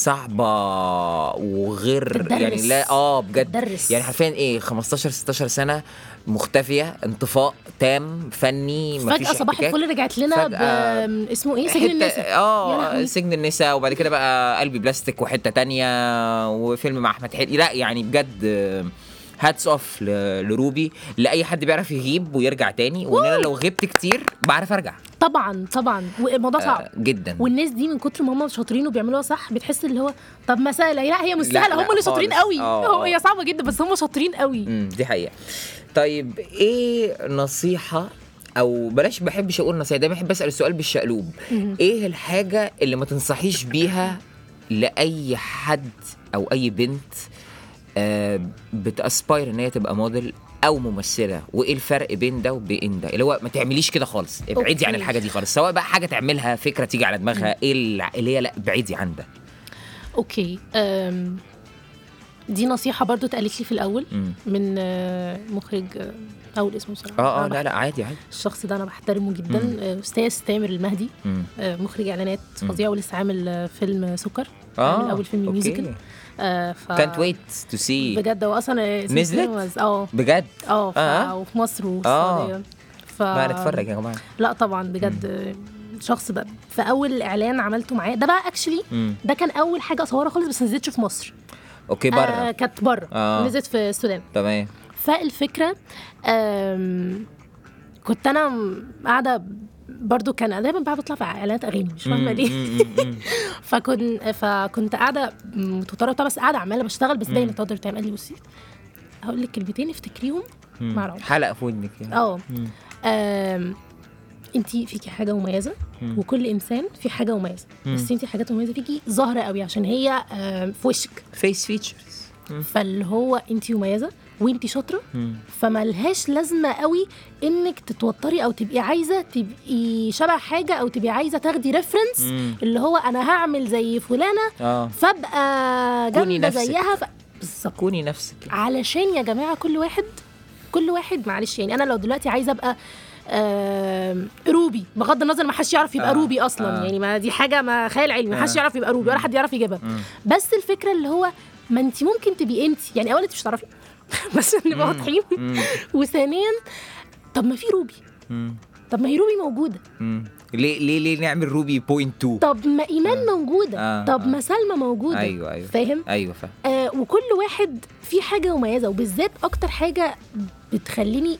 صعبه وغير بتدرس. يعني لا اه بجد بتدرس. يعني حرفيا ايه 15 16 سنه مختفيه انطفاء تام فني مفيش فجاه صباح احتكاك. الفل رجعت لنا ب... فجأة اسمه ايه سجن حتة- النساء يا اه لهوي. سجن النساء وبعد كده بقى قلبي بلاستيك وحته تانية وفيلم مع احمد حلمي لا يعني بجد هاتس اوف لروبي لاي حد بيعرف يغيب ويرجع تاني وان انا لو غبت كتير بعرف ارجع طبعا طبعا والموضوع صعب آه جدا والناس دي من كتر ما هم شاطرين وبيعملوها صح بتحس اللي هو طب ما سهله لا هي مش لا، سهله لا هم اللي شاطرين خالص. قوي اه، هو اه. هي صعبه جدا بس هم شاطرين قوي امم دي حقيقه طيب ايه نصيحه او بلاش بحبش اقول نصيحه دايما بحب اسال السؤال بالشقلوب ايه الحاجه اللي ما تنصحيش بيها لاي حد او اي بنت آه بتاسباير ان هي تبقى موديل او ممثله وايه الفرق بين ده وبين ده اللي هو ما تعمليش كده خالص ابعدي عن أوكي. الحاجه دي خالص سواء بقى حاجه تعملها فكره تيجي على دماغها ايه اللي اللي هي لا ابعدي عن ده اوكي أم دي نصيحه برضو اتقالت لي في الاول مم. من آه، مخرج آه، اول اسمه بصراحه اه اه أنا لا لا عادي عادي الشخص ده انا بحترمه جدا آه، استاذ تامر المهدي مم. آه، مخرج اعلانات مم. فظيع ولسه عامل آه، فيلم سكر اه عامل اول فيلم أوكي. ميوزيكال آه ف كانت ويت تو سي بجد هو اصلا اسمه نزلت؟ cinemas. اه بجد اه ف- آه. وفي مصر وفي آه. السعوديه ف ما نتفرج يا جماعه لا طبعا بجد آه، شخص ده في اول اعلان عملته معاه ده بقى اكشلي مم. ده كان اول حاجه اصورها خالص بس نزلتش في مصر اوكي بره آه كانت بره آه. نزلت في السودان تمام فالفكره آم، كنت انا م- قاعده برضو كان دايما بقى بطلع في اعلانات اغاني مش فاهمه ليه مم، مم، مم. فكنت فكنت قاعده متوتره وبتاع، بس قاعده عماله بشتغل بس دايما تقدر تعمل قال لي بصي هقول لك كلمتين افتكريهم مم. مع رعب حلقه في ودنك يعني اه مم. انت فيكي حاجه مميزه مم. وكل انسان في حاجه مميزه مم. بس انت حاجات مميزه فيكي ظاهره قوي عشان هي آم، في وشك فيس فيتشرز فاللي هو انت مميزه وانت شاطره فملهاش لازمه قوي انك تتوتري او تبقي عايزه تبقي شبه حاجه او تبقي عايزه تاخدي ريفرنس مم. اللي هو انا هعمل زي فلانه اه فابقى كوني جامده نفسك. زيها ف... بالظبط كوني نفسك علشان يا جماعه كل واحد كل واحد معلش يعني انا لو دلوقتي عايزه ابقى آم، روبي بغض النظر ما حدش يعرف يبقى آه، روبي اصلا آه. يعني ما دي حاجه ما خيال علمي ما حدش آه. يعرف يبقى روبي ولا حد يعرف يجيبها مم. بس الفكره اللي هو ما انت ممكن تبقي انت يعني اولا انت مش هتعرفي بس نبقى واضحين مم. وثانيا طب ما في روبي مم. طب ما هي روبي موجوده مم. ليه ليه ليه نعمل روبي بوينت 2 طب ما ايمان موجوده آه، طب آه. ما سلمى موجوده ايوه ايوه فاهم ايوه فاهم آه وكل واحد في حاجه مميزه وبالذات اكتر حاجه بتخليني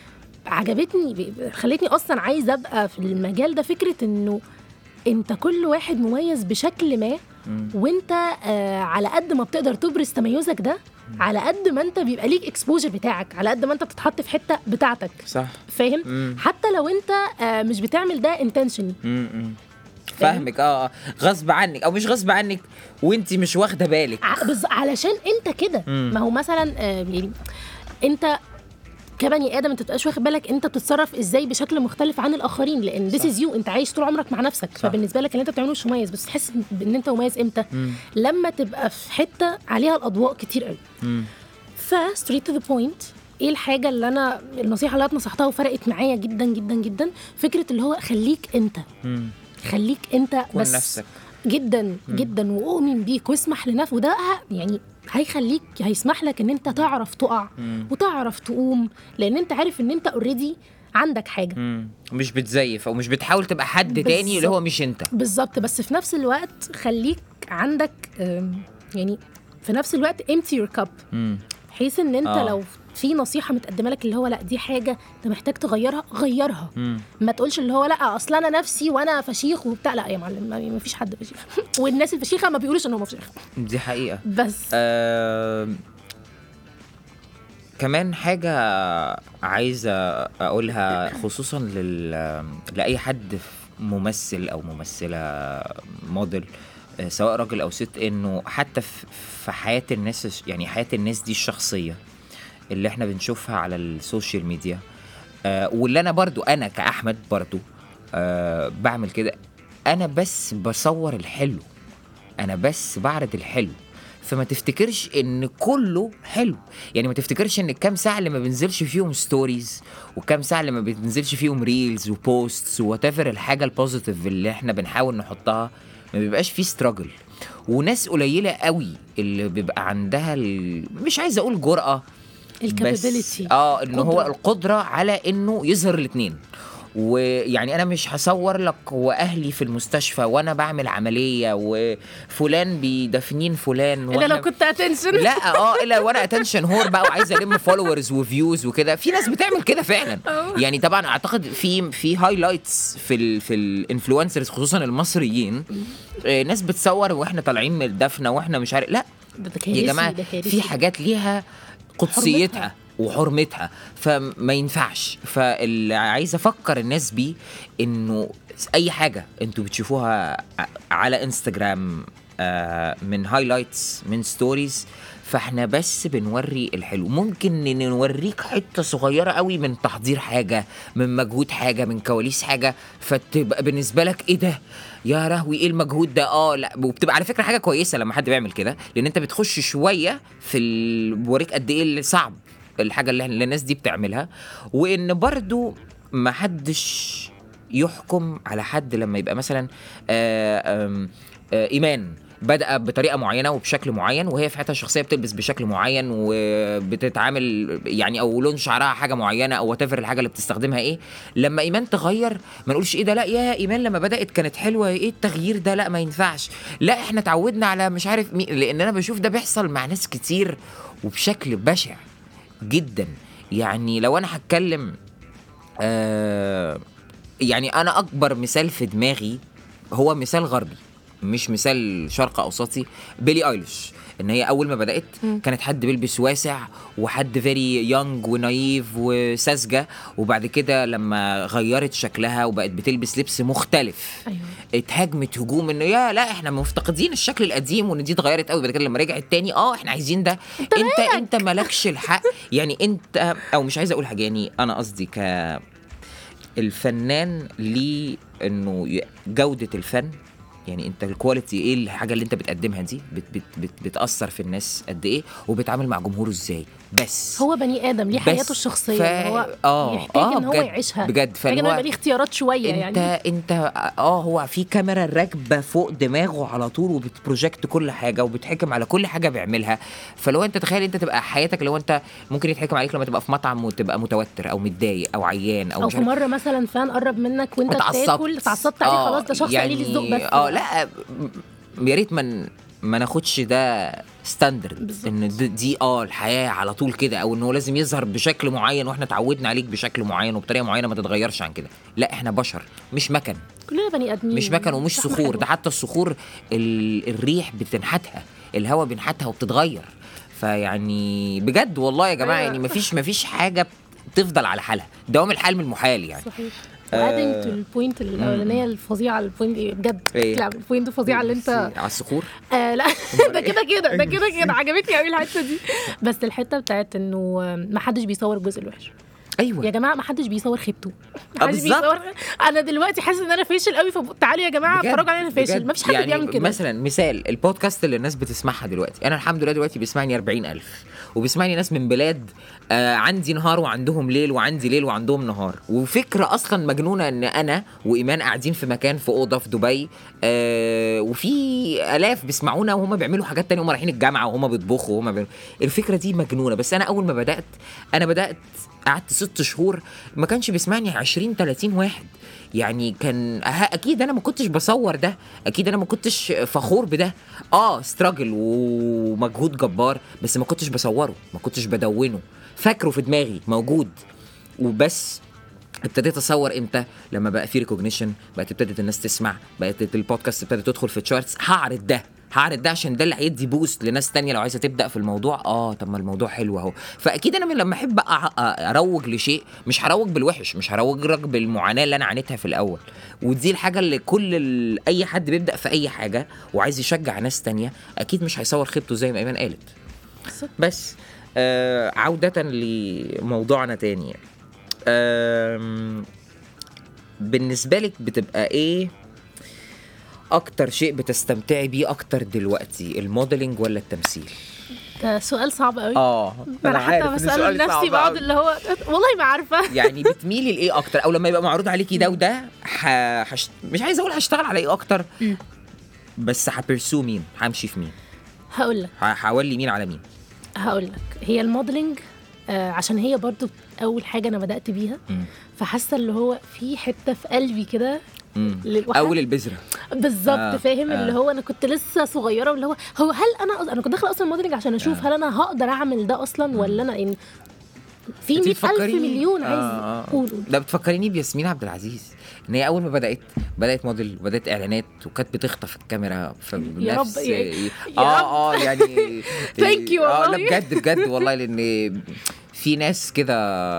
عجبتني ب- خلتني اصلا عايزه ابقى في المجال ده فكره انه انت كل واحد مميز بشكل ما مم. وانت آه على قد ما بتقدر تبرز تميزك ده على قد ما انت بيبقى ليك اكسبوجر بتاعك على قد ما انت بتتحط في حته بتاعتك صح فاهم مم. حتى لو انت آه مش بتعمل ده انتشنلي مم. مم. فاهمك اه آه. غصب عنك او مش غصب عنك وانت مش واخده بالك علشان انت كده مم. ما هو مثلا آه يعني انت كبني ادم انت بتبقاش واخد بالك انت بتتصرف ازاي بشكل مختلف عن الاخرين لان ذيس از يو انت عايش طول عمرك مع نفسك صح. فبالنسبه لك اللي انت بتعمله مش مميز بس تحس ان انت مميز امتى مم. لما تبقى في حته عليها الاضواء كتير قوي مم. ف straight to the point ايه الحاجه اللي انا النصيحه اللي انا نصحتها وفرقت معايا جدا جدا جدا فكره اللي هو خليك انت مم. خليك انت كون بس نفسك جدا جدا واؤمن بيك واسمح لنفسك وده يعني هيخليك هيسمح لك ان انت تعرف تقع مم. وتعرف تقوم لان انت عارف ان انت اوريدي عندك حاجه مم. مش بتزيف او مش بتحاول تبقى حد تاني اللي هو مش انت بالظبط بس في نفس الوقت خليك عندك أم، يعني في نفس الوقت empty your cup مم. بحيث ان انت آه. لو في نصيحه متقدمه لك اللي هو لا دي حاجه انت محتاج تغيرها غيرها مم. ما تقولش اللي هو لا اصل انا نفسي وانا فشيخ وبتاع لا يا معلم ما ما فيش حد فشيخ والناس الفشيخه ما بيقولوش ان هم فشيخ دي حقيقه بس آه كمان حاجة عايزة أقولها خصوصا لل... لأي حد ممثل أو ممثلة موديل آه، سواء راجل أو ست إنه حتى في في حياة الناس يعني حياة الناس دي الشخصية اللي احنا بنشوفها على السوشيال ميديا آه واللي أنا برضو أنا كأحمد برضو آه بعمل كده أنا بس بصور الحلو انا بس بعرض الحلو فما تفتكرش ان كله حلو يعني ما تفتكرش ان الكام ساعه اللي ما بنزلش فيهم ستوريز والكام ساعه اللي ما بنزلش فيهم ريلز وبوستس وات الحاجه البوزيتيف اللي احنا بنحاول نحطها ما بيبقاش فيه ستراجل وناس قليله قوي اللي بيبقى عندها ال... مش عايز اقول جرأة بس الكابابيلتي اه ان هو قدرة. القدره على انه يظهر الاثنين ويعني انا مش هصور لك واهلي في المستشفى وانا بعمل عمليه وفلان بيدفنين فلان الا لو وإحنا- كنت اتنشن لا اه الا وانا اتنشن هور بقى وعايز الم فولورز وفيوز وكده في ناس بتعمل كده فعلا آه. يعني طبعا اعتقد في في هايلايتس في ال في الانفلونسرز خصوصا المصريين آه، ناس بتصور واحنا طالعين من الدفنه واحنا مش عارف لا ده يا كارثي جماعه ده كارثي. في حاجات ليها قدسيتها وحرمتها فما ينفعش فاللي عايز افكر الناس بيه انه اي حاجه انتوا بتشوفوها ع- على انستجرام آه، من هايلايتس من ستوريز فاحنا بس بنوري الحلو ممكن إن نوريك حته صغيره قوي من تحضير حاجه من مجهود حاجه من كواليس حاجه فتبقى بالنسبه لك ايه ده يا لهوي ايه المجهود ده اه لا وبتبقى على فكره حاجه كويسه لما حد بيعمل كده لان انت بتخش شويه في ال... بوريك قد ايه اللي صعب الحاجه اللي, اللي الناس دي بتعملها وان برضو ما حدش يحكم على حد لما يبقى مثلا آه آم، آه ايمان بدأ بطريقة معينة وبشكل معين وهي في حياتها الشخصية بتلبس بشكل معين وبتتعامل يعني أو لون شعرها حاجة معينة أو وات الحاجة اللي بتستخدمها إيه لما إيمان تغير ما نقولش إيه ده لا يا إيمان لما بدأت كانت حلوة إيه التغيير ده لا ما ينفعش لا إحنا اتعودنا على مش عارف مين لأن أنا بشوف ده بيحصل مع ناس كتير وبشكل بشع جدا يعني لو أنا هتكلم آه يعني انا اكبر مثال في دماغي هو مثال غربي مش مثال شرق اوسطي بيلي ايليش ان هي اول ما بدات مم. كانت حد بيلبس واسع وحد فيري يونج ونايف وساذجه وبعد كده لما غيرت شكلها وبقت بتلبس لبس مختلف ايوه اتهاجمت هجوم انه يا لا احنا مفتقدين الشكل القديم وان دي اتغيرت قوي بعد كده لما رجعت تاني اه احنا عايزين ده انت انت, انت مالكش الحق يعني انت او مش عايز اقول حاجه يعني انا قصدي ك الفنان ليه انه ي- جوده الفن يعني انت الكواليتي ايه الحاجه اللي انت بتقدمها دي بت بت بت بتاثر في الناس قد ايه وبيتعامل مع جمهوره ازاي بس هو بني ادم ليه بس حياته الشخصيه ف- اللي هو آه، يحتاج آه، ان هو بجد- يعيشها بجد، محتاج فاللي انه هو يبقى ليه اختيارات شويه انت يعني انت اه هو في كاميرا راكبه فوق دماغه على طول وبتبروجكت كل حاجه وبتحكم على كل حاجه بيعملها فلو انت تخيل انت تبقى حياتك لو انت ممكن يتحكم عليك لما تبقى في مطعم وتبقى متوتر او متضايق او عيان او, او مش في عارف مره مثلا فان قرب منك وانت اتعصبت. بتاكل اتعصبت عليه آه، خلاص ده شخص قليل الذوق بس اه لا م- يا ريت ما ما ناخدش ده ستاندرد بالظبط. ان دي, دي اه الحياه على طول كده او ان هو لازم يظهر بشكل معين واحنا اتعودنا عليك بشكل معين وبطريقه معينه ما تتغيرش عن كده لا احنا بشر مش مكن كلنا بني ادمين مش مكن ومش شحمة صخور حلوة. ده حتى الصخور ال... الريح بتنحتها الهواء بينحتها وبتتغير فيعني بجد والله يا جماعه أيوة. يعني مفيش مفيش حاجه تفضل على حالها دوام الحال من المحال يعني صحيح آه، وادنج تو البوينت الاولانيه الفظيعه البوينت دي بجد إيه؟ لا البوينت الفظيعه اللي انت على الصخور آه لا ده كده كده ده كده كده عجبتني قوي الحته دي بس الحته بتاعت انه ما حدش بيصور الجزء الوحش يا ايوه جماعه ما حدش بيصور خيبته آه، ما حدش بالظبط. بيصور انا دلوقتي حاسس ان انا فاشل قوي فتعالوا يا جماعه بجد- اتفرجوا عليا انا فاشل بجد. ما فيش حد يعني بيعمل كده مثلا مثال البودكاست اللي الناس بتسمعها دلوقتي انا الحمد لله دلوقتي بيسمعني 40000 وبيسمعني ناس من بلاد آه عندي نهار وعندهم ليل وعندي ليل وعندهم نهار وفكره اصلا مجنونه ان انا وايمان قاعدين في مكان في اوضه في دبي آه وفي الاف بيسمعونا وهم بيعملوا حاجات تانية وهم رايحين الجامعه وهم بيطبخوا وهم بيعملوا الفكره دي مجنونه بس انا اول ما بدات انا بدات قعدت ست شهور ما كانش بيسمعني 20 30 واحد يعني كان أه- اكيد انا ما كنتش بصور ده اكيد انا ما كنتش فخور بده اه ستراجل ومجهود جبار بس ما كنتش بصوره ما كنتش بدونه فاكره في دماغي موجود وبس ابتديت اصور امتى لما بقى في ريكوجنيشن بقت ابتدت الناس تسمع بقت البودكاست ابتدت تدخل في تشارتس هعرض ده هعرض ده عشان ده اللي هيدي بوست لناس تانية لو عايزه تبدا في الموضوع اه طب ما الموضوع حلو اهو فاكيد انا من لما احب أع- أ- اروج لشيء مش هروج بالوحش مش هروج لك بالمعاناه اللي انا عانيتها في الاول ودي الحاجه اللي كل ال... اي حد بيبدا في اي حاجه وعايز يشجع ناس تانية اكيد مش هيصور خيبته زي ما ايمان قالت بس آه عودة لموضوعنا تاني آم، بالنسبة لك بتبقى ايه اكتر شيء بتستمتعي بيه اكتر دلوقتي الموديلنج ولا التمثيل ده سؤال صعب قوي اه انا حتى بساله لنفسي بقعد اللي هو والله ما عارفه يعني بتميلي لايه اكتر او لما يبقى معروض عليكي ده وده ح... حش... مش عايز اقول هشتغل على ايه اكتر مم. بس هبرسو مين همشي في مين هقول لك ه- هولي مين على مين هقول لك هي الموديلنج آه عشان هي برضو اول حاجه انا بدات بيها مم. فحاسه اللي هو في حته في قلبي كده مم. للواحد- اول البذره بالظبط آه، آه فاهم آه. آه اللي هو انا كنت لسه صغيره واللي هو هو هل انا انا كنت داخله اصلا موديلنج عشان اشوف آه. هل انا هقدر اعمل ده اصلا ولا انا يعني في انتي 100000 بتفكريني- مليون عايز آه، آه. قول قول. ده بتفكريني بياسمين عبد العزيز ان هي اول ما بدات بدات موديل وبدات اعلانات وكانت بتخطف الكاميرا في يا نفس رب، يا- يا اه اه يعني Thank you اه لا والله. بجد بجد والله لان في ناس كده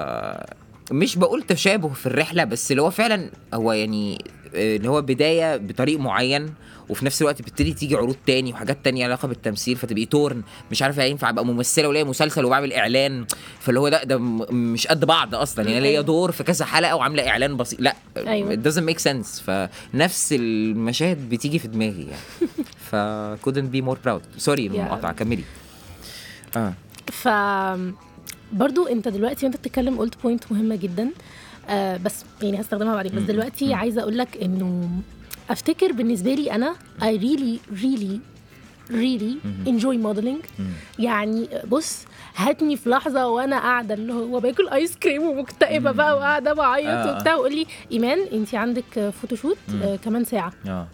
مش بقول تشابه في الرحله بس اللي هو فعلا هو يعني آه، اللي هو بدايه بطريق معين وفي نفس الوقت بتبتدي تيجي عروض تاني وحاجات تانية علاقه بالتمثيل فتبقي تورن مش عارفه ينفع ابقى ممثله ولاقي مسلسل وبعمل اعلان فاللي هو ده ده م- مش قد بعض اصلا يعني ليا أيوة. دور في كذا حلقه وعامله اعلان بسيط لا أيوة. it doesn't make sense فنفس المشاهد بتيجي في دماغي يعني ف couldn't be more proud سوري المقاطعه كملي اه ف برضو انت دلوقتي وانت بتتكلم قلت بوينت مهمه جدا آه بس يعني هستخدمها بعدين بس مم. دلوقتي مم. عايزه اقول لك انه افتكر بالنسبه لي انا I really really really مم. enjoy modeling مم. يعني بص هاتني في لحظه وانا قاعده اللي هو باكل ايس كريم ومكتئبه بقى وقاعده بعيط آه. وبتاع ويقول لي ايمان انت عندك فوتوشوت مم. آه كمان ساعه اه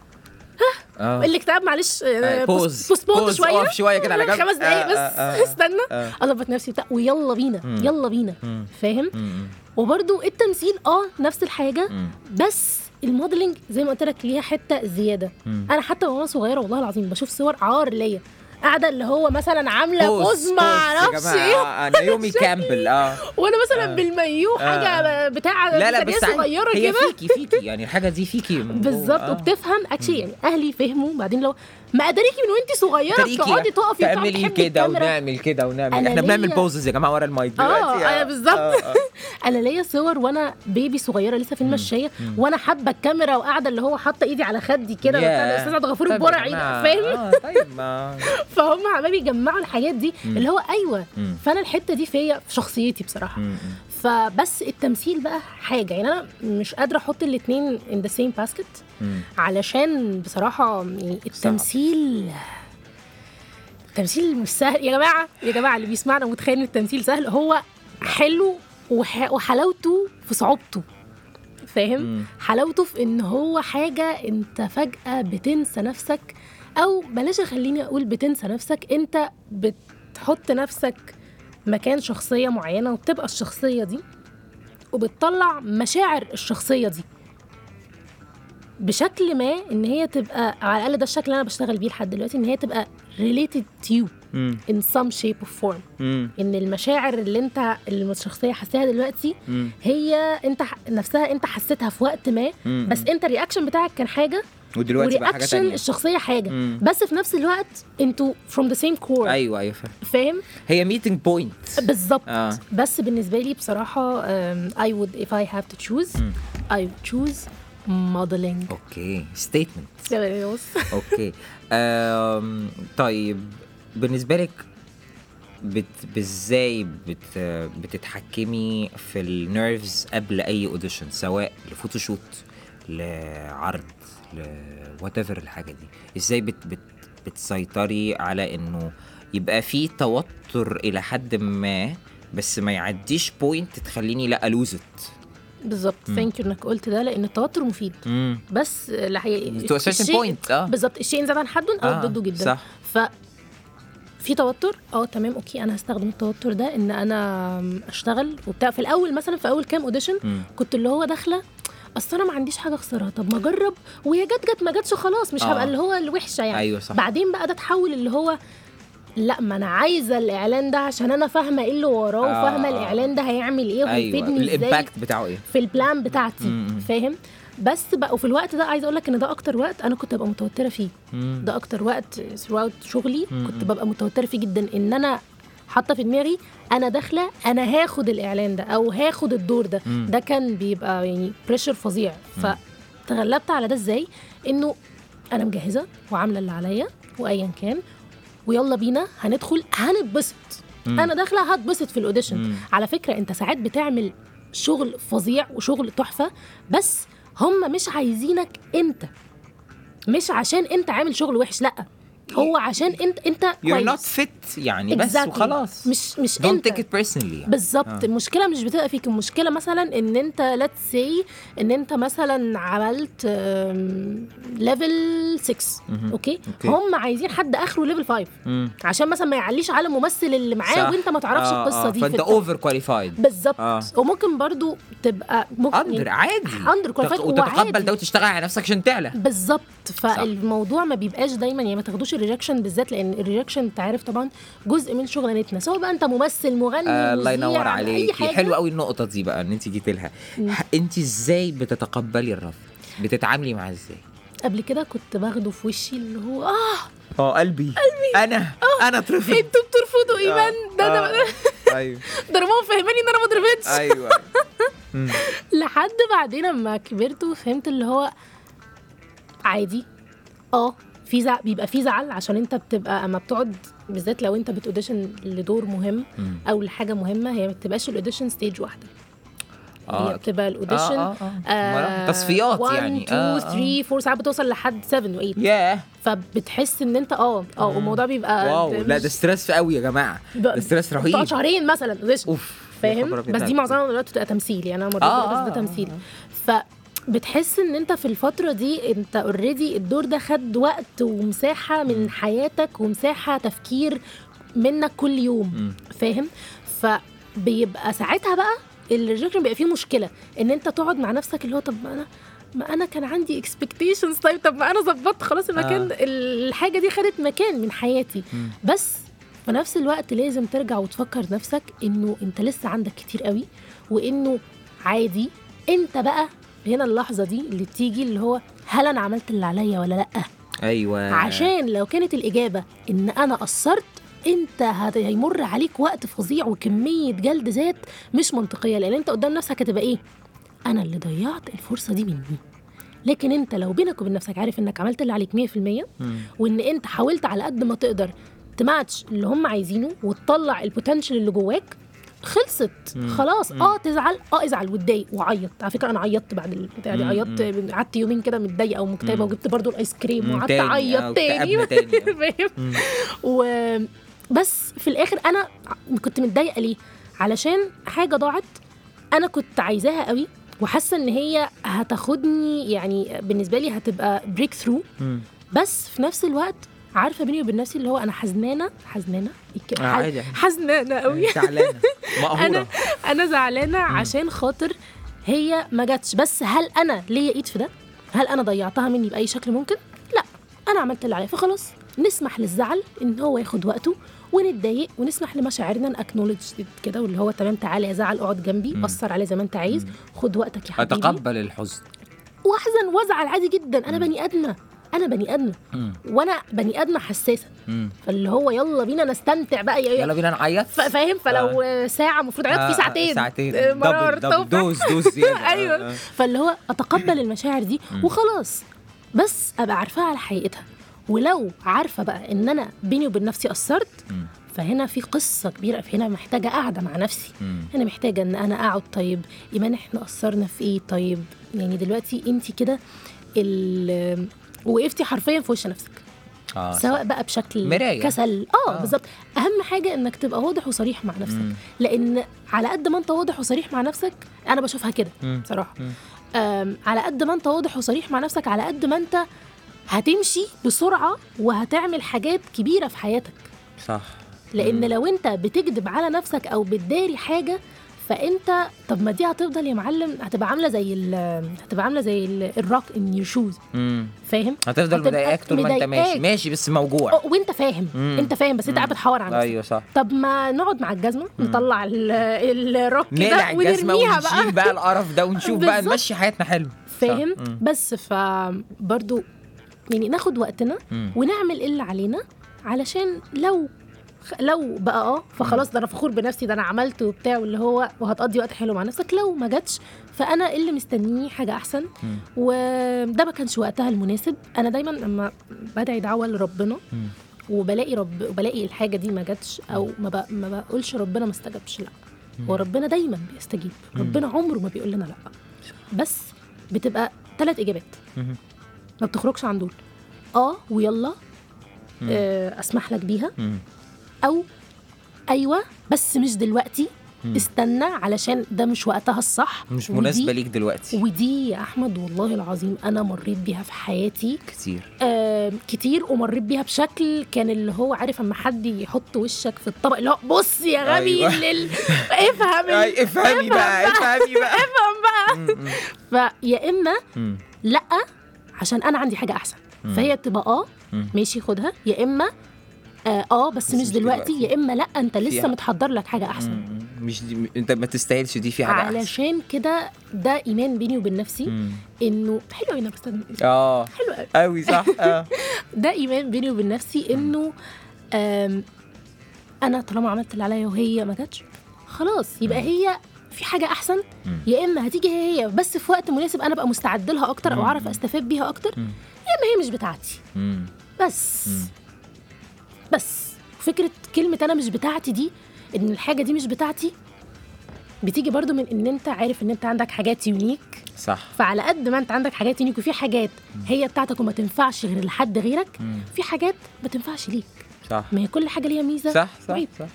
اه الاكتئاب معلش آه، بوز pause. بوستبوند pause. شويه اقف شويه كده على جنب خمس دقايق آه، بس آه، آه. استنى آه. اظبط نفسي بتاع ويلا بينا مم. يلا بينا مم. فاهم مم. وبرده التمثيل اه نفس الحاجه مم. بس الموديلنج زي ما قلت لك ليها حته زياده مم. انا حتى وانا صغيره والله العظيم بشوف صور عار ليا قاعده اللي هو مثلا عامله بوز، بوز ما بوز يا اعرفش جماعة. ايه آه، آه، نايومي كامبل اه وانا مثلا آه. بالمايو حاجه آه. بتاع لا لا مثالية بس عادي. صغيره هي كده فيكي فيكي يعني الحاجه دي فيكي من جوه. بالظبط آه. وبتفهم اكشلي يعني اهلي فهموا بعدين لو ما قدريكي من وانت صغيره تلاقيكي بتقعدي تقفي وبتاع تعملي بتحبي كده الكاميرا. ونعمل كده ونعمل أنا احنا بنعمل ليا- بوزز يا جماعه ورا المايك اه دلوقتي انا بالظبط آه، آه. انا ليا صور وانا بيبي صغيره لسه في المشايه وانا حابه الكاميرا وقاعده اللي هو حاطه ايدي على خدي كده ياه. وبتاع الاستاذ عبد الغفور طيب يا البرعي جماعة. فاهم اه طيب ما فهم عمالين يجمعوا الحاجات دي اللي هو ايوه مم. فانا الحته دي فيا في شخصيتي بصراحه مم. فبس التمثيل بقى حاجه يعني انا مش قادره احط الاثنين in the same basket مم. علشان بصراحه يعني التمثيل التمثيل مش سهل يا جماعه يا جماعه اللي بيسمعنا متخيل ان التمثيل سهل هو حلو وح... وحلاوته في صعوبته فاهم مم. حلاوته في ان هو حاجه انت فجاه بتنسى نفسك او بلاش خليني اقول بتنسى نفسك انت بتحط نفسك مكان شخصيه معينه وبتبقى الشخصيه دي وبتطلع مشاعر الشخصيه دي بشكل ما ان هي تبقى على الاقل ده الشكل اللي انا بشتغل بيه لحد دلوقتي ان هي تبقى related to you مم. in some shape or form مم. ان المشاعر اللي انت اللي الشخصيه حاساها دلوقتي مم. هي انت ح- نفسها انت حسيتها في وقت ما مم. بس انت الرياكشن بتاعك كان حاجه ودلوقتي بقى حاجه ورياكشن تانية الشخصيه حاجه مم. بس في نفس الوقت انتوا from the same core ايوه ايوه فاهم فاهم هي ميتنج بوينت بالظبط آه. بس بالنسبه لي بصراحه um, I would if I have to choose مم. I would choose modeling اوكي ستيتمنت بص اوكي أم طيب بالنسبه لك بت ازاي بت بتتحكمي في النيرفز قبل اي اوديشن سواء لفوتوشوت لعرض لوات ايفر الحاجه دي ازاي بت بت بتسيطري على انه يبقى في توتر الى حد ما بس ما يعديش بوينت تخليني لا الوزت بالظبط ثانك يو انك قلت ده لان التوتر مفيد امم بس الحقيقة To a certain point، آه. بالظبط الشيء ان زاد عن حده او آه، ضده جدا صح. ف في توتر اه تمام اوكي انا هستخدم التوتر ده ان انا اشتغل وبتاع في الاول مثلا في اول كام اوديشن مم. كنت اللي هو داخله اصل انا ما عنديش حاجه اخسرها طب ما اجرب وهي جت جت ما جاتش خلاص مش آه. هبقى اللي هو الوحشه يعني ايوه صح بعدين بقى ده تحول اللي هو لا ما انا عايزه الاعلان ده عشان انا فاهمه ايه اللي وراه آه، وفاهمه آه. الاعلان ده هيعمل ايه ايوه وهيفيدني ازاي الامباكت بتاعه ايه في البلان بتاعتي مم. فاهم بس بقى وفي الوقت ده عايزه اقول لك ان ده اكتر وقت انا كنت ببقى متوتره فيه مم. ده اكتر وقت throughout شغلي مم. كنت ببقى متوتره فيه جدا ان انا حاطه في دماغي انا داخله انا هاخد الاعلان ده او هاخد الدور ده مم. ده كان بيبقى يعني بريشر فظيع فتغلبت على ده ازاي انه انا مجهزه وعامله اللي عليا وايا كان ويلا بينا هندخل هنتبسط مم. انا داخله هتبسط في الاوديشن مم. على فكره انت ساعات بتعمل شغل فظيع وشغل تحفه بس هم مش عايزينك انت مش عشان انت عامل شغل وحش لا هو عشان انت انت you're not كويس fit يعني بس Exactly. وخلاص مش مش don't انت take it personally يعني. بالظبط آه. آه. المشكله مش بتبقى فيك المشكله مثلا ان انت let's say ان انت مثلا عملت ليفل 6 مهم. اوكي أوكي. هم عايزين حد اخره ليفل 5 مم. عشان مثلا ما يعليش على الممثل اللي معاه صح. وانت ما تعرفش آه، القصه آه. دي فانت في الت- اوفر كواليفايد بالظبط آه. وممكن برضو تبقى ممكن اندر عادي under qualified تت- وتتقبل وعادي. ده وتشتغل على نفسك عشان تعلى بالظبط فالموضوع ما بيبقاش دايما يعني ما تاخدوش الريجكشن بالذات لان الريجكشن انت عارف طبعا جزء من شغلانتنا سواء بقى انت ممثل مغني آه الله مذيع، ينور اي عليكي حاجه حلو قوي النقطه دي بقى ان انت جيتي لها انت ازاي بتتقبلي الرفض بتتعاملي معاه ازاي قبل كده كنت باخده في وشي اللي هو اه اه قلبي قلبي انا انا اترفض انتوا بترفضوا ايمان ده ده آه. ايوه ده ماما فهماني ان انا ما اترفضتش ايوه لحد بعدين لما كبرت وفهمت اللي هو عادي اه في زع... بيبقى في زعل عشان انت بتبقى اما بتقعد بالذات لو انت بتاوديشن لدور مهم مم. او لحاجه مهمه هي ما بتبقاش الاوديشن ستيج واحده آه. هي بتبقى الاوديشن آه، آه، آه. تصفيات 1 يعني. 2 آه، آه. 3 4 ساعات بتوصل لحد 7 و8 ياه فبتحس ان انت اه اه والموضوع بيبقى واو لا مش- ده ستريس قوي يا جماعه بقى- ده ستريس بتقعد رهيب شهرين مثلا audition. اوف يا خبر فاهم أبيض. بس دي معظمها دلوقتي بتبقى تمثيل يعني انا مريت آه، بس آه، ده آه، تمثيل فبتحس ان انت في الفتره دي انت اوريدي الدور ده خد وقت ومساحه من حياتك ومساحه تفكير منك كل يوم مم. فاهم فبيبقى ساعتها بقى الريجكشن بيبقى فيه مشكله ان انت تقعد مع نفسك اللي هو طب ما انا ما انا كان عندي اكسبكتيشنز طيب طب ما انا ظبطت خلاص المكان آه. آه. الحاجه دي خدت مكان من حياتي مم. بس في نفس الوقت لازم ترجع وتفكر نفسك انه انت لسه عندك كتير قوي وانه عادي انت بقى هنا اللحظه دي اللي بتيجي اللي هو هل انا عملت اللي عليا ولا لا ايوه عشان لو كانت الاجابه ان انا قصرت انت هت- هيمر عليك وقت فظيع وكميه جلد ذات مش منطقيه لان انت قدام نفسك هتبقى ايه انا اللي ضيعت الفرصه دي مني لكن انت لو بينك وبين نفسك عارف انك عملت اللي عليك 100% مم. وان انت حاولت على قد ما تقدر تماتش اللي هم عايزينه وتطلع البوتنشال اللي جواك خلصت مم. خلاص مم. اه تزعل اه ازعل واتضايق وعيط على فكره انا عيطت بعد البتاع دي مم. عيطت قعدت يومين كده متضايقه ومكتئبه مم. وجبت برضو الايس كريم مم، وقعدت تاني، آه، اعيط تاني واكتئبنا تاني. فاهم مم. و بس في الاخر انا كنت متضايقه ليه علشان حاجه ضاعت انا كنت عايزاها قوي وحاسه ان هي هتاخدني يعني بالنسبه لي هتبقى بريك ثرو مم. بس في نفس الوقت عارفه بيني وبين نفسي اللي هو انا حزنانه حزنانه الك- آه، عادي. حزنانه قوي زعلانه انا مقهوره انا زعلانه عشان خاطر هي ما جاتش بس هل انا ليا ايد في ده هل انا ضيعتها مني باي شكل ممكن لا انا عملت اللي عليا فخلاص نسمح للزعل ان هو ياخد وقته ونتضايق ونسمح لمشاعرنا ناكنولج كده واللي هو تمام تعالى يا زعل اقعد جنبي مم. اثر عليه زي ما انت عايز خد وقتك يا حبيبي اتقبل الحزن واحزن وازعل عادي جدا انا بني ادمه انا بني ادمه مم. وانا بني ادمه حساسه مم. فاللي هو يلا بينا نستمتع بقى يا يلا بينا نعيط ف- فاهم فلو آه. ساعه المفروض عيط آه، في ساعتين ساعتين آه، مرار دبل دبل تفاح. دوز دوز زياده ايوه آه، آه. فاللي هو اتقبل المشاعر دي وخلاص بس ابقى عارفاها على حقيقتها ولو عارفه بقى ان انا بيني وبين نفسي قصرت مم. فهنا في قصه كبيره هنا محتاجه قاعده مع نفسي مم. انا محتاجه ان انا اقعد طيب ايمان احنا قصرنا في ايه طيب يعني دلوقتي انت كده ال- وقفتي حرفيا في وش نفسك اه سواء بقى بشكل مراية. كسل اه, آه. بالظبط اهم حاجه انك تبقى واضح وصريح مع نفسك مم. لان على قد ما انت واضح وصريح مع نفسك انا بشوفها كده مم. بصراحه مم. آم، على قد ما انت واضح وصريح مع نفسك على قد ما انت هتمشي بسرعه وهتعمل حاجات كبيره في حياتك صح لان لو انت بتكذب على نفسك او بتداري حاجه فانت طب ما دي هتفضل يا معلم هتبقى عامله زي ال- هتبقى عامله زي ال- الروك ان يور شوز مم. فاهم هتفضل هتبقى مضايقاك طول ما انت ماشي مضايقاك. ماشي بس موجوع أه، وانت فاهم مم. انت فاهم بس انت قاعد بتحور على نفسك ايوه صح طب ما نقعد مع الجزمه نطلع ال- الروك نقلع كده الجزمه ونرميها بقى ونشيل بقى القرف ده ونشوف بقى بالظبط. نمشي حياتنا حلو فاهم صح. مم. بس فبرضو يعني ناخد وقتنا مم. ونعمل اللي علينا علشان لو لو بقى اه فخلاص ده انا فخور بنفسي ده انا عملت وبتاع واللي هو وهتقضي وقت حلو مع نفسك لو ما جاتش فانا اللي مستنيني حاجه احسن مم. وده ما كانش وقتها المناسب انا دايما لما بدعي دعوه لربنا مم. وبلاقي رب وبلاقي الحاجه دي ما جاتش او ما, ب... ما بقولش ربنا ما استجابش لا هو ربنا دايما بيستجيب ربنا عمره ما بيقول لنا لا بس بتبقى ثلاث اجابات مم. ما بتخرجش عن دول اه ويلا آه اسمح لك بيها مم. او ايوه بس مش دلوقتي مم. استنى علشان ده مش وقتها الصح مش ودي- مناسبه ليك دلوقتي ودي يا احمد والله العظيم انا مريت بيها في حياتي كتير آه كتير ومريت بيها بشكل كان اللي هو عارف اما حد يحط وشك في الطبق اللي هو بص يا غبي أيوة. لل... افهم ال- أي، افهمي بقى افهمي بقى افهم بقى مم. فيا اما مم. لا عشان انا عندي حاجه احسن فهي تبقى اه مم. ماشي خدها يا اما اه, آه بس, بس مش مش دلوقتي دلوقتي. يا اما لا انت لسه فيها. متحضر لك حاجه احسن مم. مش دي انت ما تستاهلش دي في حاجه احسن علشان كده ده ايمان بيني وبين نفسي مم. انه حلو قوي انك بتستخدم اه حلو قوي قوي صح اه ده ايمان بيني وبين نفسي انه آم، انا طالما عملت اللي عليا وهي ما جاتش خلاص يبقى هي في حاجه احسن مم. يا اما هتيجي هي هي بس في وقت مناسب انا ابقى مستعد لها اكتر او مم. اعرف استفاد بيها اكتر مم. يا اما هي مش بتاعتي مم. بس مم. بس فكره كلمه انا مش بتاعتي دي ان الحاجه دي مش بتاعتي بتيجي برضو من ان انت عارف ان انت عندك حاجات يونيك صح فعلى قد ما انت عندك حاجات يونيك وفي حاجات هي بتاعتك وما تنفعش غير لحد غيرك مم. في حاجات ما تنفعش ليك صح ما هي كل حاجه ليها ميزه صح صح وعيب. صح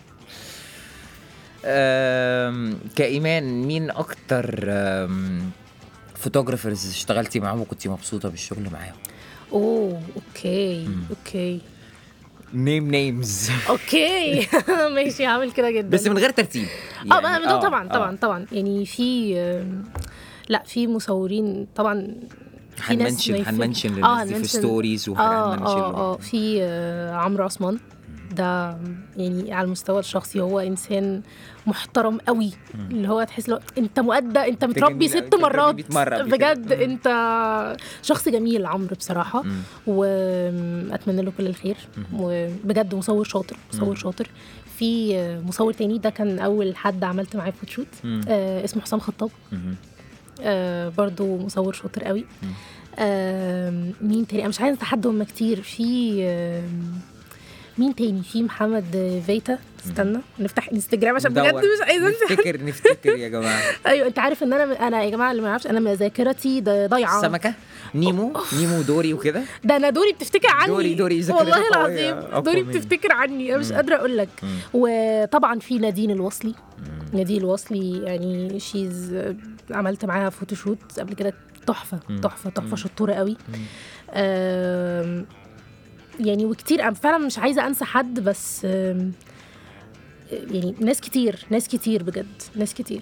أم، كإيمان مين أكتر فوتوغرافرز اشتغلتي معاهم وكنتي مبسوطة بالشغل معاهم؟ اوه اوكي اوكي نيم نيمز اوكي ماشي هعمل كده جدا بس من غير ترتيب اه بقى ده طبعا آه. طبعا طبعا يعني في آم، لا في مصورين طبعا في ناس هنمنشن ما يفرق- هنمنشن اه للناس دي في هنمنشن- ستوريز اه وهنمنشن اه اه في آه، عمرو عثمان ده يعني على المستوى الشخصي هو انسان محترم قوي اللي هو تحس لو انت مؤدى انت متربي جميل ست أوي، أنت متربي مرات 100 مرة قبل كده. بجد انت شخص جميل عمرو بصراحه مم. واتمنى له كل الخير وبجد مصور شاطر مصور شاطر في آه، مصور تاني ده كان اول حد عملت معاه فوتشوت مم. آه اسمه حسام خطاب مهم. آه برضو مصور شاطر قوي آه مين تاني انا مش عايزه حد هم كتير في آه مين تاني في محمد فيتا استنى نفتح انستجرام عشان بجد ندور. مش عايزه انسى نفتكر نفتكر يا جماعة ايوه انت عارف ان انا انا يا جماعه اللي ما يعرفش انا ذاكرتي ض- ضايعه سمكة نيمو نيمو دوري وكده ده انا دوري بتفتكر عني دوري- دوري ذاكرتها والله قوية، العظيم أقوى دوري مني. بتفتكر عني انا مش قادره اقول لك مم. وطبعا في نادين الوصلي نادين الوصلي يعني شيز عملت معاها فوتوشوت قبل كده تحفه تحفه تحفه شطوره قوي آم، يعني وكتير أنا فعلا مش عايزه انسى حد بس آم، يعني ناس كتير ناس كتير بجد ناس كتير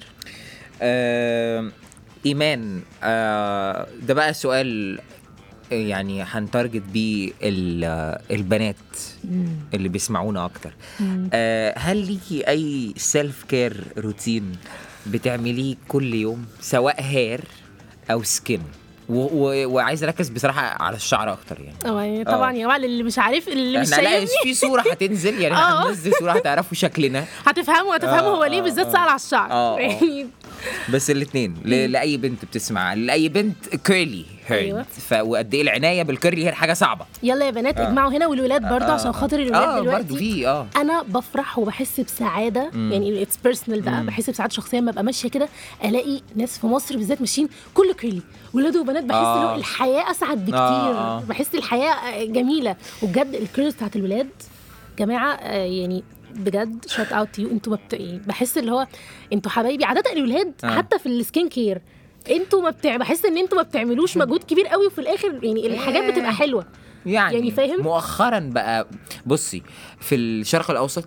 آه، ايمان آه، ده بقى سؤال يعني هنتارجت بيه ال- البنات اللي بيسمعونا اكتر آه، هل ليكي اي سيلف كير روتين بتعمليه كل يوم سواء هير او سكين وعايز اركز بصراحه على الشعر اكتر يعني اه يعني طبعا آه. يا جماعه اللي مش عارف اللي مش احنا لا شايفني في صوره هتنزل يعني آه. احنا هننزل صوره هتعرفوا شكلنا هتفهموا هتفهموا آه، هو ليه آه، بالذات آه. سأل على الشعر آه، آه. يعني بس الاثنين لاي بنت بتسمع لاي بنت كيرلي هير أيوة. ف وقد ايه العنايه بالكيرلي هير حاجه صعبه يلا يا بنات آه. اجمعوا هنا والولاد برضه آه، عشان آه. خاطر الولاد اه دلوقتي برضه في اه انا بفرح وبحس بسعاده يعني اتس بيرسونال بقى بحس بسعاده شخصيه لما ابقى ماشيه كده الاقي ناس في مصر بالذات ماشيين كله كيرلي ولاد وبنات بحس آه. آه. الحياه اسعد بكتير آه، آه. بحس الحياه جميله وبجد الكيرلز بتاعت الولاد جماعه آه، يعني بجد شوت اوت تو يو انتوا ما بت... يعني بحس اللي هو انتوا حبايبي عاده الولاد آه. آه. حتى في السكين كير انتوا ما بتع... بحس ان انتوا ما بتعملوش مجهود كبير قوي وفي الاخر يعني الحاجات بتبقى حلوه يعني, يعني فاهم؟ مؤخرا بقى بصي في الشرق الاوسط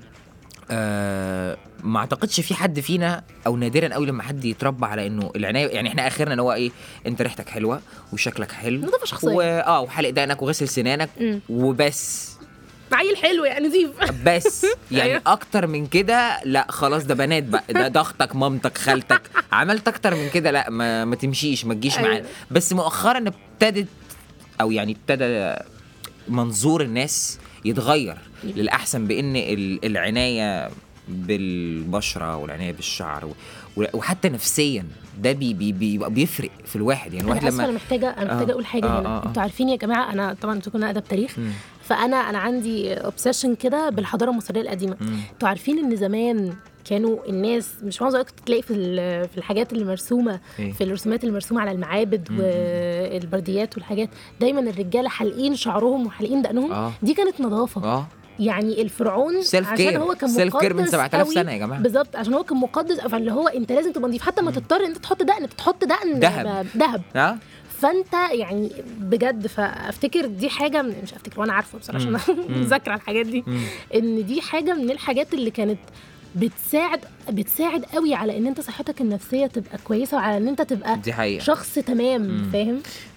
آه ما اعتقدش في حد فينا او نادرا قوي لما حد يتربى على انه العنايه يعني احنا اخرنا ان هو ايه انت ريحتك حلوه وشكلك حلو نظافة شخصية. و... اه وحلق دقنك وغسل سنانك مم. وبس عيل حلو يعني نظيف بس يعني أيوة. اكتر من كده لا خلاص ده بنات بقى ده ده اختك مامتك خالتك عملت اكتر من كده لا ما, ما تمشيش ما تجيش أيوة. معانا بس مؤخرا ابتدت او يعني ابتدى منظور الناس يتغير للاحسن بان ال- العنايه بالبشره والعنايه بالشعر و- و- وحتى نفسيا ده بي بي بي بيفرق في الواحد يعني انا الواحد اسفه انا لما محتاجه انا محتاجه آه. اقول حاجه آه، هنا آه، آه. انتوا عارفين يا جماعه انا طبعا انتوا كنا ادب تاريخ مم. فانا انا عندي اوبسيشن كده بالحضاره المصريه القديمه مم. انتوا عارفين ان زمان كانوا الناس مش معظم الوقت تلاقي في ال- في الحاجات اللي مرسومه إيه؟ في الرسومات اللي مرسومه على المعابد مم. والبرديات والحاجات دايما الرجاله حالقين شعرهم وحالقين دقنهم اه دي كانت نظافه اه يعني الفرعون سيلف عشان كير هو كان سيلف كير من مقدس 7000 قوي. سنه يا جماعه بالظبط عشان هو كان مقدس فاللي هو انت لازم تبقى نظيف حتى ما تضطر ان انت تحط دقن انت تحط دقن دهب. دهب اه فانت يعني بجد فافتكر دي حاجه من مش افتكر وانا عارفه بصراحه عشان مم. انا مذاكره الحاجات دي مم. ان دي حاجه من الحاجات اللي كانت بتساعد بتساعد قوي على ان انت صحتك النفسيه تبقى كويسه وعلى ان انت تبقى دي حقيقه شخص تمام مم. فاهم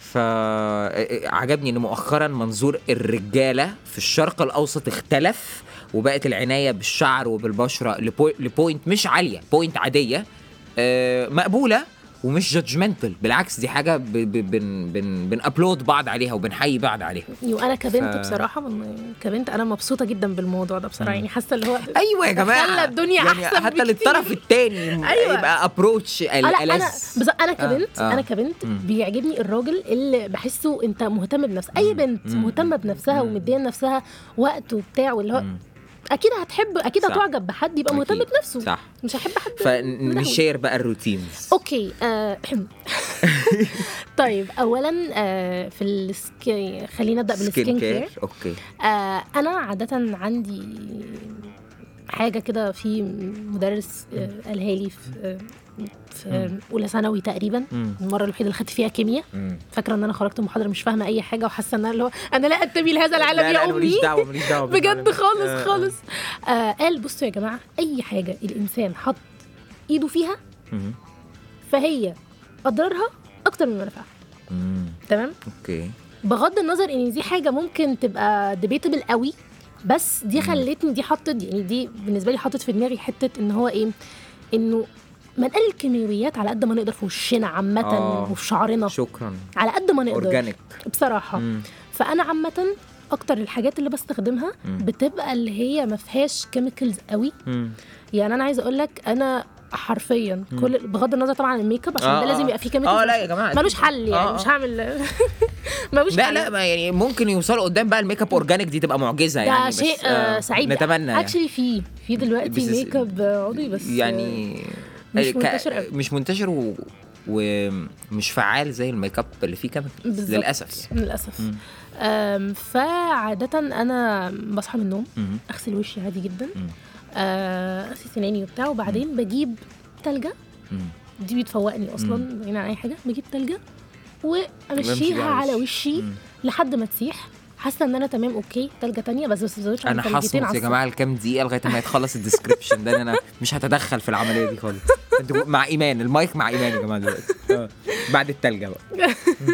فعجبني ان مؤخرا منظور الرجاله في الشرق الاوسط اختلف وبقت العنايه بالشعر وبالبشره لبو- لبوينت مش عاليه بوينت عاديه آه، مقبوله ومش جادجمنتال بالعكس دي حاجه ب- ب- بن بن بنابلود بعض عليها وبنحيي بعض عليها وانا كبنت ف- بصراحه من- كبنت انا مبسوطه جدا بالموضوع ده بصراحه مم. يعني حاسه اللي هو ايوه يا جماعه خلى الدنيا يعني أحسن حتى بكتير. للطرف الثاني أيوة. يبقى ابروتش آه لا انا بز... انا كبنت آه. انا كبنت مم. بيعجبني الراجل اللي بحسه انت مهتم بنفسك اي بنت مم. مهتمه بنفسها مم. ومديه لنفسها وقت وبتاع واللي هو اكيد هتحب اكيد صح. هتعجب بحد يبقى مهتم أكيد. بنفسه صح مش هحب حد مدهول. فنشير بقى الروتينز اوكي آه. طيب اولا آه في السكي خلينا نبدا بالسكين كير اوكي آه انا عاده عندي حاجه كده في مدرس آه قالها لي في آه في اولى ثانوي تقريبا مم. المره الوحيده اللي خدت فيها كيمياء مم. فاكره ان انا خرجت من المحاضره مش فاهمه اي حاجه وحاسه ان انا اللي هو انا لا انتمي لهذا العالم لا لا يا أنا ماليش امي دعوه ماليش دعوه بجد بالعالم. خالص آه، آه. خالص آه قال بصوا يا جماعه اي حاجه الانسان حط ايده فيها مم. فهي اضرارها اكتر من منافعها مم. تمام اوكي بغض النظر ان دي حاجه ممكن تبقى ديبيتبل قوي بس دي خلتني دي حطت يعني دي بالنسبه لي حطت في دماغي حته ان هو ايه انه ما نقلل الكيماويات على قد ما نقدر في وشنا عامه آه. وفي شعرنا شكرا على قد ما نقدر اورجانيك بصراحه مم. فانا عامه اكتر الحاجات اللي بستخدمها مم. بتبقى اللي هي ما فيهاش كيميكلز قوي مم. يعني انا عايزه اقول لك انا حرفيا كل بغض النظر طبعا عن الميك اب عشان آه، ده لازم آه. يبقى فيه كيميكلز اه لا يا جماعه ملوش حل يعني آه، آه. مش هعمل ملوش لا حل لا ما يعني ممكن يوصلوا قدام بقى الميك اب اورجانيك دي تبقى معجزه ده يعني بس شيء آه سعيد نتمنى يعني. اكشلي في في بس- دلوقتي ميك اب عضوي بس يعني مش ك- منتشر قوي. مش منتشر و... ومش فعال زي الميك اب اللي فيه كيميكال بالظبط. للاسف يعني للاسف مم. أم، فعادة أنا بصحى من النوم مم. أغسل وشي عادي جدا مم. آه، أغسل سناني وبتاع وبعدين بجيب تلجة مم. دي بتفوقني أصلا بعيد عن أي حاجة بجيب تلجة بمشي وأمشيها بيها على وشي. وشي مم. لحد ما تسيح حاسة إن أنا تمام أوكي تلجة تانية بس بس بزودش عن انا تلجتين حصمت على يا الصبح. جماعه الكام دقيقه لغايه ما يتخلص الديسكربشن ده انا مش هتدخل في العمليه دي خالص انتوا مع ايمان المايك مع ايمان يا جماعه دلوقتي آه. بعد التلجه بقى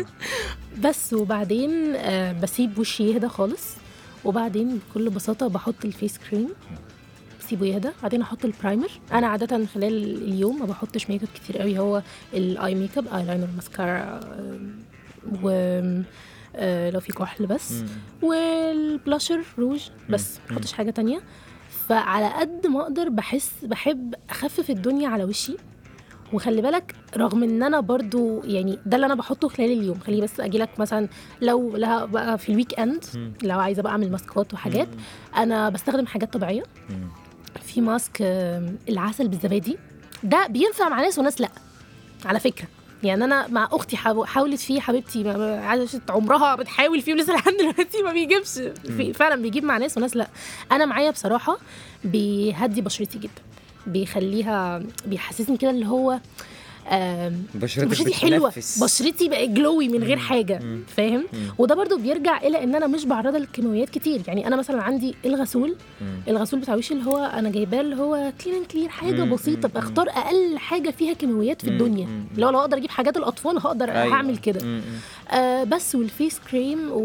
بس وبعدين آه بسيب وشي يهدى خالص وبعدين بكل بساطة بحط الفيس كريم بسيبه يهدى بعدين احط البرايمر انا عادة خلال اليوم ما بحطش ميك اب كتير قوي هو الاي ميك اب اي لاينر ماسكارا آم، و آه، لو في كحل بس والبلاشر روج بس ما بحطش حاجة تانية فعلى قد ما اقدر بحس بحب اخفف الدنيا على وشي وخلي بالك رغم ان انا برضو يعني ده اللي انا بحطه خلال اليوم خليني بس اجي لك مثلا لو لا بقى في الويك اند لو عايزه بقى اعمل ماسكات وحاجات انا بستخدم حاجات طبيعيه في ماسك آم، العسل بالزبادي ده بينفع مع ناس وناس لا على فكره يعني انا مع اختي حاو- حاولت فيه حبيبتي ما- ما- عاشت عمرها بتحاول فيه ولسه لحد دلوقتي ما بيجيبش في فعلا بيجيب مع ناس وناس لا انا معايا بصراحه بيهدي بشرتي جدا بيخليها بيحسسني كده اللي هو آم، بشرتك بشرتي حلوه بتنفس. بشرتي بقت جلوي من غير حاجه فاهم وده برضو بيرجع الى ان انا مش بعرضها للكيماويات كتير يعني انا مثلا عندي الغسول الغسول بتاع وشي اللي هو انا جايباه اللي هو كلين اند كلير حاجه بسيطه بختار اقل حاجه فيها كيماويات في الدنيا اللي هو لو اقدر اجيب حاجات الاطفال هقدر أيوة. هعمل كده آه بس والفيس كريم و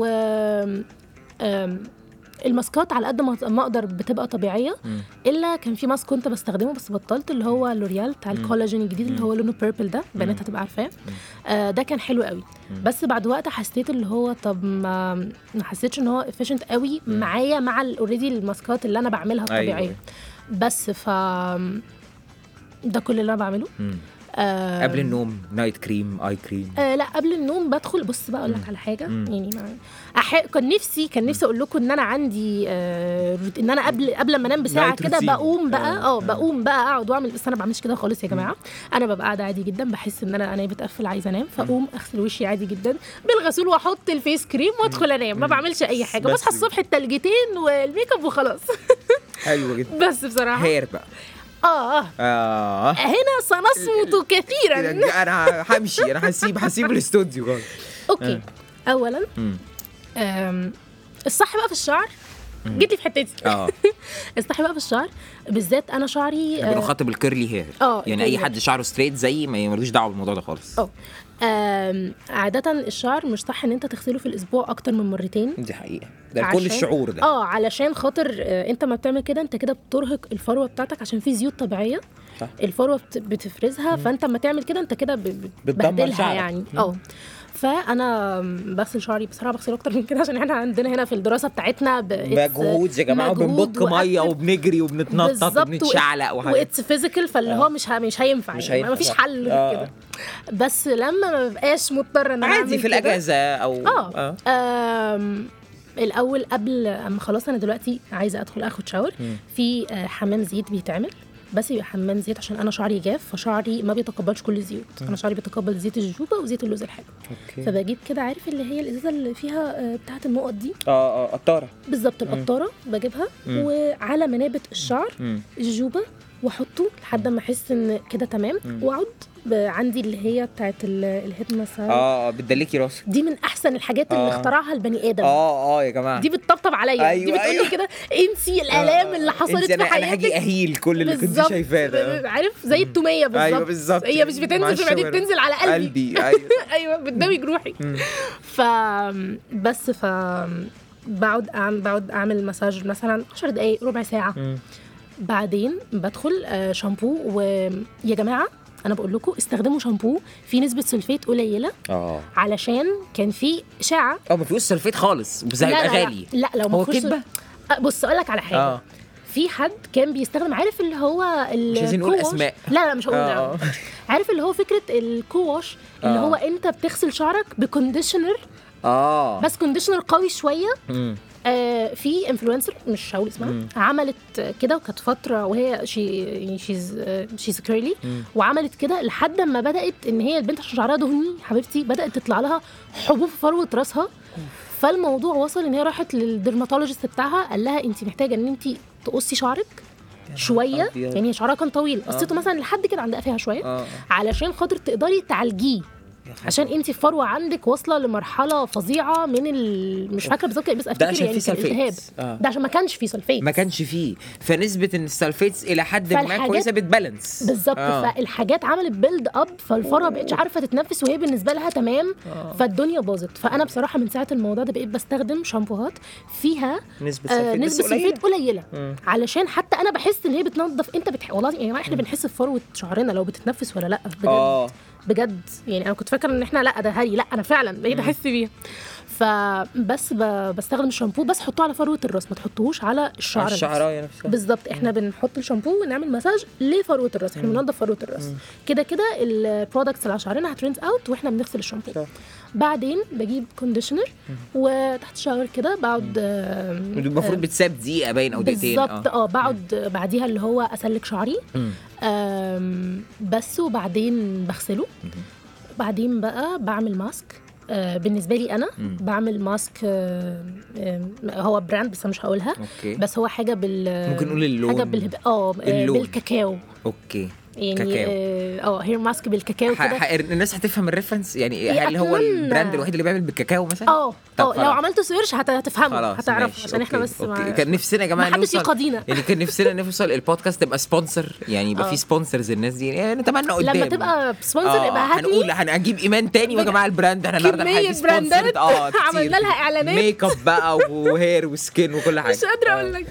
آم، الماسكات على قد ما ما اقدر بتبقى طبيعيه الا كان في ماسك كنت بستخدمه بس بطلت اللي هو لوريال بتاع الكولاجين الجديد اللي هو لونه بيربل ده بنات هتبقى عارفاه آه ده كان حلو قوي بس بعد وقت حسيت اللي هو طب ما ما حسيتش ان هو افيشنت قوي معايا مع اوريدي الماسكات اللي انا بعملها الطبيعيه أيوة. بس ف ده كل اللي انا بعمله آه قبل النوم نايت كريم اي كريم آه لا قبل النوم بدخل بص بقى اقول لك على حاجه يعني ما أح... كان نفسي كان نفسي اقول لكم ان انا عندي آه روت- ان انا قبل قبل ما انام بساعه Night كده routine. بقوم بقى آه، اه بقوم بقى اقعد واعمل بس انا ما بعملش كده خالص يا جماعه انا ببقى قاعده عادي جدا بحس ان انا انا بتقفل عايزه انام فاقوم اغسل وشي عادي جدا بالغسول واحط الفيس كريم وادخل انام ما بعملش اي حاجه بس بصحى الصبح التلجتين والميك اب وخلاص حلو جدا بس بصراحه هير بقى اه اه اه هنا سنصمت كثيرا انا همشي انا هسيب هسيب الاستوديو خالص اوكي اولا أم، الصح بقى في الشعر جيت لي في حتتي اه الصح بقى في الشعر بالذات انا شعري احنا آه، بنخاطب الكيرلي هير آه، يعني الكيرلي اي حد شعره ستريت زي ما ملوش دعوه بالموضوع ده خالص اه آم، عادة الشعر مش صح ان انت تغسله في الاسبوع اكتر من مرتين دي حقيقه ده كل عشان- الشعور ده اه علشان خاطر آه، انت ما بتعمل كده انت كده بترهق الفروه بتاعتك عشان في زيوت طبيعيه صح. الفروه بت- بتفرزها فانت ما تعمل كده انت كده ب- ب- بتدمر بتبهدلها شعرك. يعني اه فانا بغسل شعري بصراحه بغسل اكتر من كده عشان احنا عندنا هنا في الدراسه بتاعتنا ب- it's- مجهود يا جماعه مجهود وبنبك ميه وأكل. وبنجري وبنتنطط بالظبط وبنتشعلق وحاجات واتس فيزيكال فاللي هو مش ه- مش هينفع مش يعني هينفع. ما فيش حل غير آه. كده بس لما ما ببقاش مضطره ان انا عادي أعمل في كده- الاجازه او اه آم، الاول قبل اما خلاص انا دلوقتي عايزه ادخل اخد شاور في آه، حمام زيت بيتعمل بس يبقى حمام زيت عشان انا شعري جاف فشعري ما بيتقبلش كل الزيوت انا شعري بيتقبل زيت الجوبه وزيت اللوز الحلو اوكي فبجيب كده عارف اللي هي الازازه اللي فيها آه، بتاعه النقط دي اه اه قطاره بالظبط القطاره بجيبها وعلى منابت الشعر مم. الجوبه واحطه لحد ما احس ان كده تمام واقعد ب- عندي اللي هي بتاعه ال- الهيد مساج اه اه بتدلكي راسك دي من احسن الحاجات اللي آه. اخترعها البني ادم اه اه يا جماعه دي بتطبطب عليا أيوة، دي بتقول لي أيوة. كده انسي الالام اللي حصلت انت في انا انا حياتك هاجي اهيل كل اللي كنت بالظبط. شايفاه ده عارف زي التوميه بالظبط ايوه بالظبط هي مش مع بتنزل في معدتي الشاورما. بتنزل على قلبي قلبي ايوه ايوه بتداوي جروحي ف بس ف بقعد أعمل بقعد اعمل مساج مثلا 10 دقائق ربع ساعه بعدين بدخل آه، شامبو ويا جماعه انا بقول لكم استخدموا شامبو فيه نسبه سلفيت قليله اه علشان كان في اشاعه اه ما فيهوش سلفيت خالص بس لا هيبقى لا غالي لا, لا لو ما هو فيهوش- كدبة؟ أه، بص اقول لك على حاجه اه في حد كان بيستخدم عارف اللي هو مش عايزين نقول الكو واش؟ أسماء. لا لا مش هقول آه. لا. عارف اللي هو فكره الكو واش اللي آه. هو انت بتغسل شعرك بكونديشنر اه بس كونديشنر قوي شويه مم. آه في انفلونسر مش هقول اسمها عملت كده وكانت فتره وهي شي شيز شيز كيرلي وعملت كده لحد ما بدات ان هي البنت عشان شعرها دهني حبيبتي بدات تطلع لها حبوب في فروه راسها فالموضوع وصل ان هي راحت للدرماتولوجيست بتاعها قال لها انت محتاجه ان انت تقصي شعرك شويه أبيض. يعني هي شعرها كان طويل قصيته مثلا لحد كده عند قفاها شويه اه علشان خاطر تقدري تعالجيه عشان انت الفروه عندك واصله لمرحله فظيعه من ال... مش فاكره بالظبط بس افتكر عشان يعني فيه كان سلفيت. التهاب آه. ده عشان ما كانش فيه سلفيت ما كانش فيه فنسبه ان السلفيتس الى حد ما فالحاجات- كويسه بتبالانس بالظبط آه. فالحاجات عملت بيلد اب فالفروه بقتش عارفه تتنفس وهي بالنسبه لها تمام فالدنيا باظت فانا بصراحه من ساعه الموضوع ده بقيت بستخدم شامبوهات فيها نسبه آه سلفيت نسبه بس قليلة. سلفيت قليله علشان حتى انا بحس ان هي بتنظف انت بتح... والله يا جماعه احنا بنحس بفروه شعرنا لو بتتنفس ولا لا بجد اه بجد يعني انا كنت فاكره ان احنا لا ده هري لا انا فعلا بقيت احس بيها فبس ب... بستخدم الشامبو بس حطوه على فروه الراس ما تحطوهوش على الشعر نفسه. الشعرايه نفسها بالظبط احنا بنحط الشامبو ونعمل مساج لفروه الراس احنا بننضف فروه الراس كده كده البرودكتس اللي على شعرنا هترينز اوت واحنا بنغسل الشامبو صح. بعدين بجيب كونديشنر وتحت الشاور كده بقعد آم، المفروض بتساب دقيقه باين او دقيقتين بالظبط اه بقعد بعديها اللي هو اسلك شعري آم، بس وبعدين بغسله بعدين بقى بعمل ماسك آه، بالنسبه لي انا بعمل ماسك آه، آه، هو براند بس أنا مش هقولها اوكي بس هو حاجه بال ممكن نقول اللون. حاجه بالهب... اه اللون. بالكاكاو اوكي يعني كاكاو. اه آه، هير ماسك بالكاكاو ح- كده ح- الناس هتفهم الريفرنس يعني إيه، هل هو أتمنى. البراند الوحيد اللي بيعمل بالكاكاو مثلا اه طب اه لو خلاص. عملتوا سيرش هت- هتفهموا خلاص هتعرفوا ماشي، عشان احنا أوكي، بس أوكي. ما كان نفسنا يا جماعه ما حدش نوصل يقاضينا. يعني كان نفسنا نوصل البودكاست تبقى سبونسر يعني يبقى آه. في سبونسرز الناس دي يعني نتمنى قدام لما تبقى سبونسر اه يبقى هنقول هاتني هنجيب ايمان تاني يا جماعه البراند احنا النهارده كمية الحاجه براندات سبونسرد اه كتير. عملنا لها إعلانات. ميك اب بقى وهير وسكين وكل حاجه مش قادره آه. اقول لك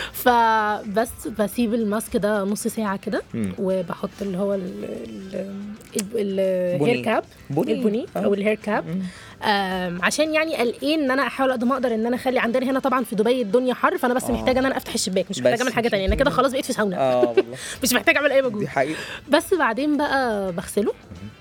فبس بسيب الماسك ده نص ساعه كده مم. وبحط اللي هو ال- ال- ال- بني. الهير كاب بني. البني آه. او الهير كاب آم، عشان يعني قلقان ان انا احاول قد ما اقدر ان انا اخلي عندنا هنا طبعا في دبي الدنيا حر فانا بس آه. محتاجه ان انا افتح الشباك مش بس محتاجه اعمل حاجه مش تانية انا كده خلاص بقيت في ساونا اه والله مش محتاجه اعمل اي مجهود دي حقيقه بس بعدين بقى بغسله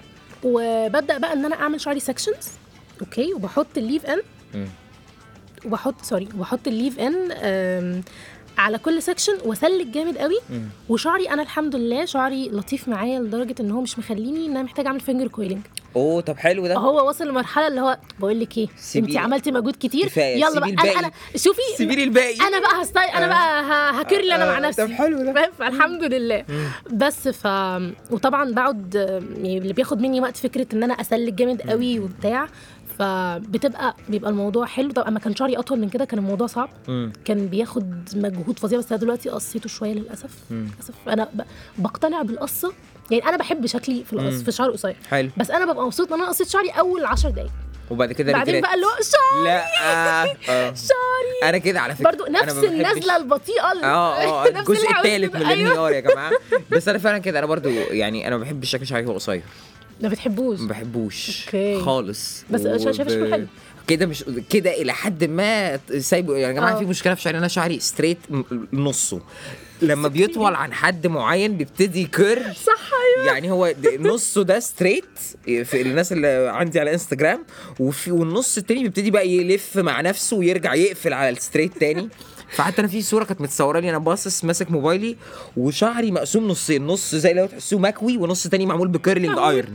وببدا بقى ان انا اعمل شعري سكشنز اوكي وبحط الليف ان مم. وبحط سوري وبحط الليف ان آم، على كل سكشن واسلك جامد قوي مم. وشعري انا الحمد لله شعري لطيف معايا لدرجه ان هو مش مخليني ان انا محتاجه اعمل فينجر كويلنج اوه طب حلو ده هو وصل لمرحله اللي هو بقول لك ايه سيبي- انت عملتي مجهود كتير كفاية، يلا سيبي بقى الباقي. انا انا شوفي سيبي لي الباقي انا بقى هستاي انا آه. بقى ه- هكيرلي انا مع آه، نفسي طب حلو ده. فاهم؟ فالحمد لله بس ف وطبعا بقعد يعني اللي بياخد مني وقت فكره ان انا اسلك جامد قوي وبتاع فبتبقى بيبقى الموضوع حلو طبعا اما كان شعري اطول من كده كان الموضوع صعب مم. كان بياخد مجهود فظيع بس انا دلوقتي قصيته شويه للاسف للاسف انا ب... بقتنع بالقصه يعني انا بحب شكلي في القص مم. في شعر قصير حلو بس انا ببقى مبسوط ان انا قصيت شعري اول 10 دقايق وبعد كده بعدين ريجريت. بقى اللي هو شعري لا آه. آه. شعري انا كده على فكره برضو أنا نفس ما بحبش- النزله البطيئه ال- اه اه نفس الجزء العود الثالث كده. من ايوه النهار يا جماعه بس انا فعلا كده انا برضو يعني انا ما بحبش شكل شعري وهو قصير ما بتحبوش ما بحبوش أوكي. خالص بس أنا شايفة شكله حلو. كده مش كده الى حد ما سايبه يعني يا جماعه آه. في مشكله في شعري انا شعري ستريت نصه لما بيطول عن حد معين بيبتدي كير صح ايوه يعني هو د- نصه ده ستريت في الناس اللي عندي على انستجرام وفي والنص التاني بيبتدي بقى يلف مع نفسه ويرجع يقفل على الستريت تاني فحتى انا في صوره كانت متصوره لي انا باصص ماسك موبايلي وشعري مقسوم نصين نص زي لو تحسوه مكوي ونص تاني معمول بكيرلينج ايرن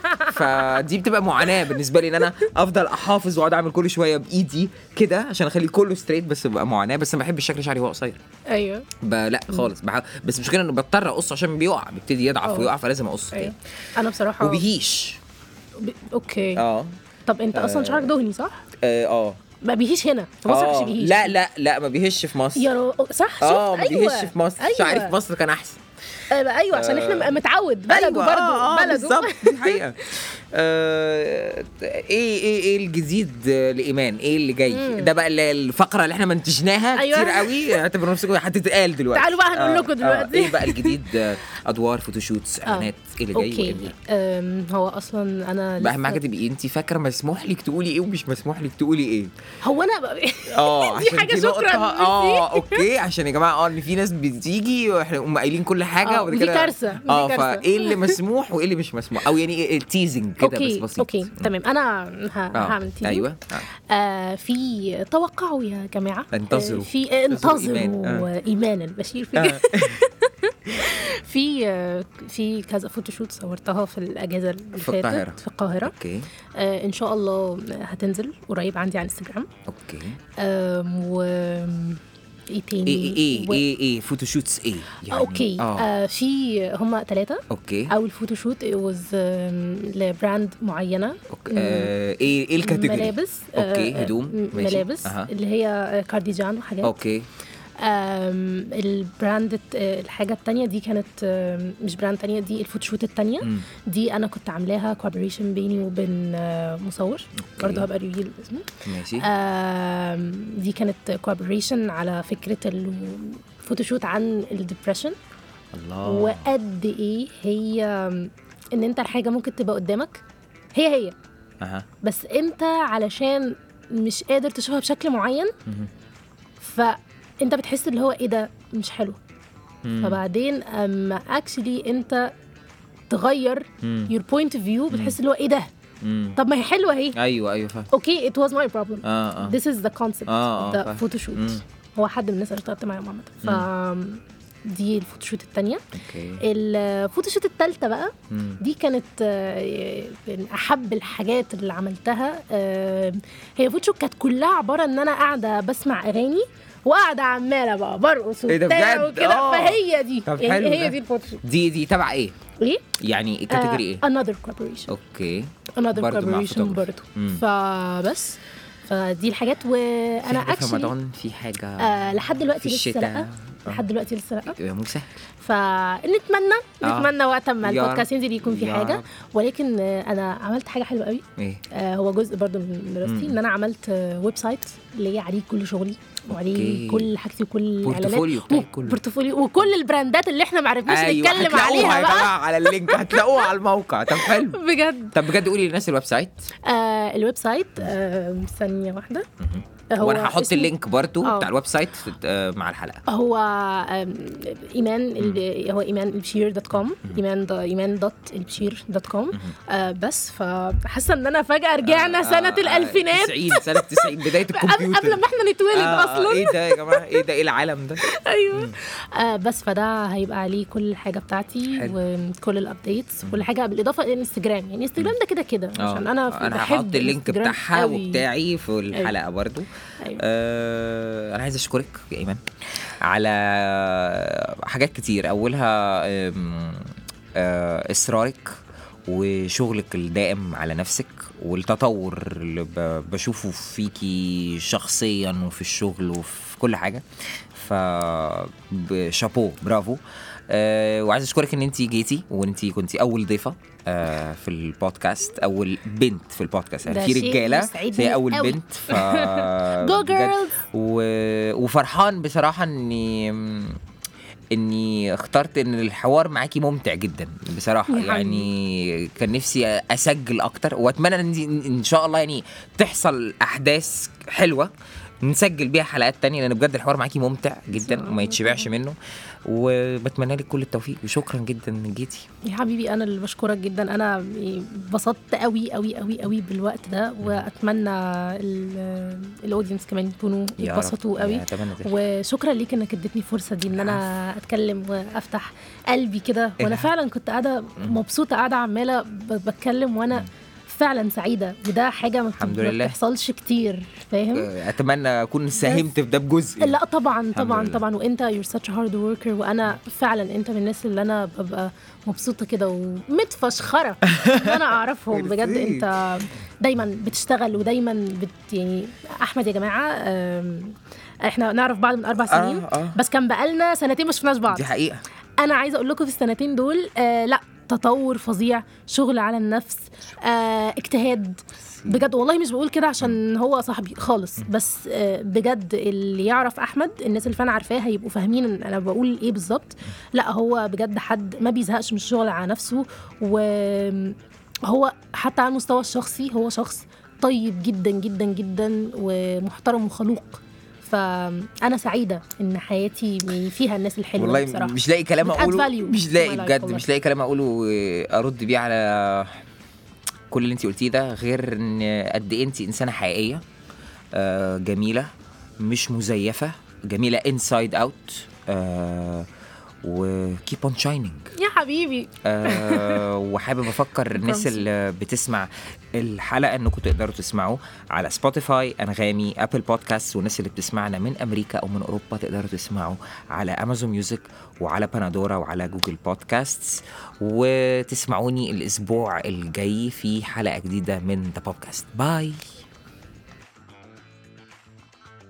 فدي بتبقى معاناه بالنسبه لي ان انا افضل احافظ واقعد اعمل كل شويه بايدي كده عشان اخلي كله ستريت بس بقى معاناه بس ما بحبش شكل شعري وهو قصير ايوه ب- لا خالص بح... بس المشكله انه بضطر اقصه عشان بيقع بيبتدي يضعف اه. ويقع فلازم اقصه ايوه تاني انا بصراحه وبيهيش ب... اوكي اه طب انت اصلا شعرك دهني صح؟ اه اه ما بيهيش هنا في مصر آه. مش بيهيش لا لا لا ما بيهش في مصر يا رو... صح شفت اه ما ايوه بيهش في مصر ايوه شعري في مصر كان احسن ايوه, أيوة عشان احنا متعود بلده أيوة، برضه آه آه بلده بالظبط دي حقيقه آه، ايه ايه ايه الجديد لايمان ايه اللي جاي ده بقى اللي- الفقره اللي احنا منتجناها أيوة. كتير قوي اعتبروا نفسكم هتتقال دلوقتي تعالوا بقى هنقول آه، لكم آه، دلوقتي. ايه بقى الجديد آه، ادوار فوتوشوتس اعلانات ايه اللي جاي اوكي وإيه اللي- أم، هو اصلا انا بقى اهم لسه- حاجه تبقي انت فاكره مسموح لك تقولي ايه ومش مسموح لك تقولي ايه هو انا بقى اه دي عشان حاجة دي شكراً، نقطة ميرسي. اه اوكي عشان يا جماعه اه ان في ناس بتيجي واحنا هم قايلين كل حاجه آه، وبعد ودي كده كارثة، ودي اه كارثة. فايه اللي مسموح وايه اللي مش مسموح او يعني التيزنج كده بس اوكي بسيط اوكي تمام انا ه- آه. هعمل تيجي ايوه آه. آه في توقعوا يا جماعه انتظروا. آه في آه، انتظروا انتظروا إيمان. آه. ايمان البشير في آه. في آه، في كذا فوتوشوت صورتها في الاجازه اللي في فاتت القاهرة. في القاهره اوكي آه ان شاء الله هتنزل قريب عندي على انستجرام اوكي آم، و ايه تاني ايه ايه و- ايه ايه فوتوشوتس ايه يعني اوكي اه آه في هم ثلاثه اوكي اول فوتوشوت was لبراند معينه اوكي آه، ايه ايه الكاتيجوري ملابس اوكي آه، هدوم م- ماشي. ملابس أها. اللي هي آه، كارديجان وحاجات اوكي آم، البراند الت- آه، الحاجه التانية دي كانت آم، مش براند تانية دي الفوتوشوت التانية مم. دي انا كنت عاملاها كوابريشن بيني وبين آه، مصور برضه هبقى ريفيل اسمه ماشي آم، دي كانت كوابريشن على فكره الفوتوشوت عن الدبريشن الله وقد ايه هي ان انت الحاجه ممكن تبقى قدامك هي هي اها بس انت علشان مش قادر تشوفها بشكل معين مهم. فانت بتحس اللي هو ايه ده مش حلو مم. فبعدين اما اكشلي انت تغير مم. يور بوينت اوف فيو بتحس اللي هو ايه ده مم. طب ما هي حلوه اهي ايوه ايوه فاهم اوكي ات واز ماي بروبلم اه اه This is the concept آه، آه، of the فاهم. photoshoot مم. هو حد من الناس اللي اشتغلت معاهم عامة ف دي الفوتوشوت التانية اوكي الفوتوشوت التالتة بقى مم. دي كانت آه، من احب الحاجات اللي عملتها آه، هي فوتوشوت كانت كلها عباره ان انا قاعده بسمع اغاني وقاعده عماله بقى برقص إيه ده وبتاع بجد؟ وكده آه. فهي دي طب يعني حلو هي ده. دي الفوتوشوت دي دي تبع ايه ايه يعني كاتيجوري ايه آه، another collaboration اوكي another برضو مع collaboration photography. برضه مم. فبس فدي الحاجات وانا في حاجة في اكشلي رمضان في حاجه آه لحد دلوقتي في لسه الشتاء. لا لحد دلوقتي لسه لا يبقى مو سهل فنتمنى آه. نتمنى وقت ما يا البودكاست ينزل يكون في يا حاجه رب. ولكن آه، انا عملت حاجه حلوه قوي ايه آه، هو جزء برضو من دراستي ان انا عملت آه، ويب سايت اللي هي عليه كل شغلي وعليه أوكي. كل حاجتي وكل الاعلانات بورتفوليو بتاعك كله. بورتفوليو وكل البراندات اللي احنا ما عرفناش ايوه نتكلم هتلاقوها عليها يا بقى جماعه على اللينك هتلاقوها على الموقع طب حلو بجد طب بجد قولي للناس الويب سايت آه الويب سايت آه ثانيه واحده هو وانا هحط اسمه- اللينك برضو آه. بتاع الويب سايت آه، مع الحلقه هو آم، ايمان ال- هو ايمان البشير دوت كوم ايمان دا ايمان دوت البشير دوت كوم آه بس فحاسه ان انا فجاه رجعنا سنه الالفينات 90 سنه 90 بدايه قبل الكمبيوتر قبل ما احنا نتولد آه، اصلا ايه ده يا جماعه ايه ده ايه العالم ده ايوه آه بس فده هيبقى عليه كل حاجه بتاعتي حلو. وكل الابديتس كل حاجه بالاضافه للانستجرام يعني انستجرام ده كده كده آه، عشان انا انا بحب هحط اللينك الانستجرام بتاعها قوي. وبتاعي في الحلقه برضو أيوة. آه انا عايز اشكرك يا ايمان على حاجات كتير اولها آم، آه اصرارك وشغلك الدائم على نفسك والتطور اللي ب- بشوفه فيكي شخصيا وفي الشغل وفي كل حاجه ف شابو برافو أه وعايز اشكرك ان انت جيتي وانت كنتي اول ضيفه أه في البودكاست اول بنت في البودكاست يعني ده في شيء رجاله يسعدني هي اول قوي. بنت ف Go بجد. girls! و... وفرحان بصراحه اني اني اخترت ان الحوار معاكي ممتع جدا بصراحه يا يعني كان نفسي اسجل اكتر واتمنى ان ان شاء الله يعني تحصل احداث حلوه نسجل بيها حلقات تانية لان بجد الحوار معاكي ممتع جدا وما يتشبعش منه وبتمنى لك كل التوفيق وشكرا جدا ان جيتي يا حبيبي انا اللي بشكرك جدا انا انبسطت قوي قوي قوي قوي بالوقت ده واتمنى ال- الاودينس كمان يكونوا يا رب. يتبسطوا قوي يا أتمنى ذلك. وشكرا ليك انك اديتني الفرصه دي ان انا اتكلم وافتح قلبي كده وانا إيه. فعلا كنت قاعده مبسوطه قاعده عماله ب- بتكلم وانا فعلا سعيده وده حاجه ما الحمد ما لله. بتحصلش كتير فاهم اتمنى اكون ساهمت في ده بجزء لا طبعا طبعا لله. طبعا وانت يور such a hard worker وانا فعلا انت من الناس اللي انا ببقى مبسوطه كده ومتفشخره ان انا اعرفهم بجد ميرسي. انت دايما بتشتغل ودايما بت يعني احمد يا جماعه أم، احنا نعرف بعض من اربع سنين آه، آه. بس كان بقالنا سنتين ما شفناش بعض دي حقيقه انا عايزه اقول لكم في السنتين دول آه لا تطور فظيع شغل على النفس آه اجتهاد بجد والله مش بقول كده عشان هو صاحبي خالص بس آه بجد اللي يعرف احمد الناس اللي فعلا عارفاه هيبقوا فاهمين إن انا بقول ايه بالظبط لا هو بجد حد ما بيزهقش من الشغل على نفسه وهو حتى على المستوى الشخصي هو شخص طيب جدا جدا جدا ومحترم وخلوق فانا سعيده ان حياتي فيها الناس الحلوه والله بصراحه مش لاقي كلام بتadd اقوله value مش to لاقي my life بجد والله. مش لاقي كلام اقوله ارد بيه على كل اللي انت قلتيه ده غير ان قد ايه انت انسانه حقيقيه آه، جميله مش مزيفه جميله انسايد اوت وكيب اون شاينينج يا حبيبي آه وحابب افكر الناس Promise. اللي بتسمع الحلقه انكم تقدروا تسمعوا على سبوتيفاي انغامي ابل بودكاست والناس اللي بتسمعنا من امريكا او من اوروبا تقدروا تسمعوا على امازون ميوزك وعلى بانادورا وعلى جوجل بودكاست وتسمعوني الاسبوع الجاي في حلقه جديده من ذا بودكاست باي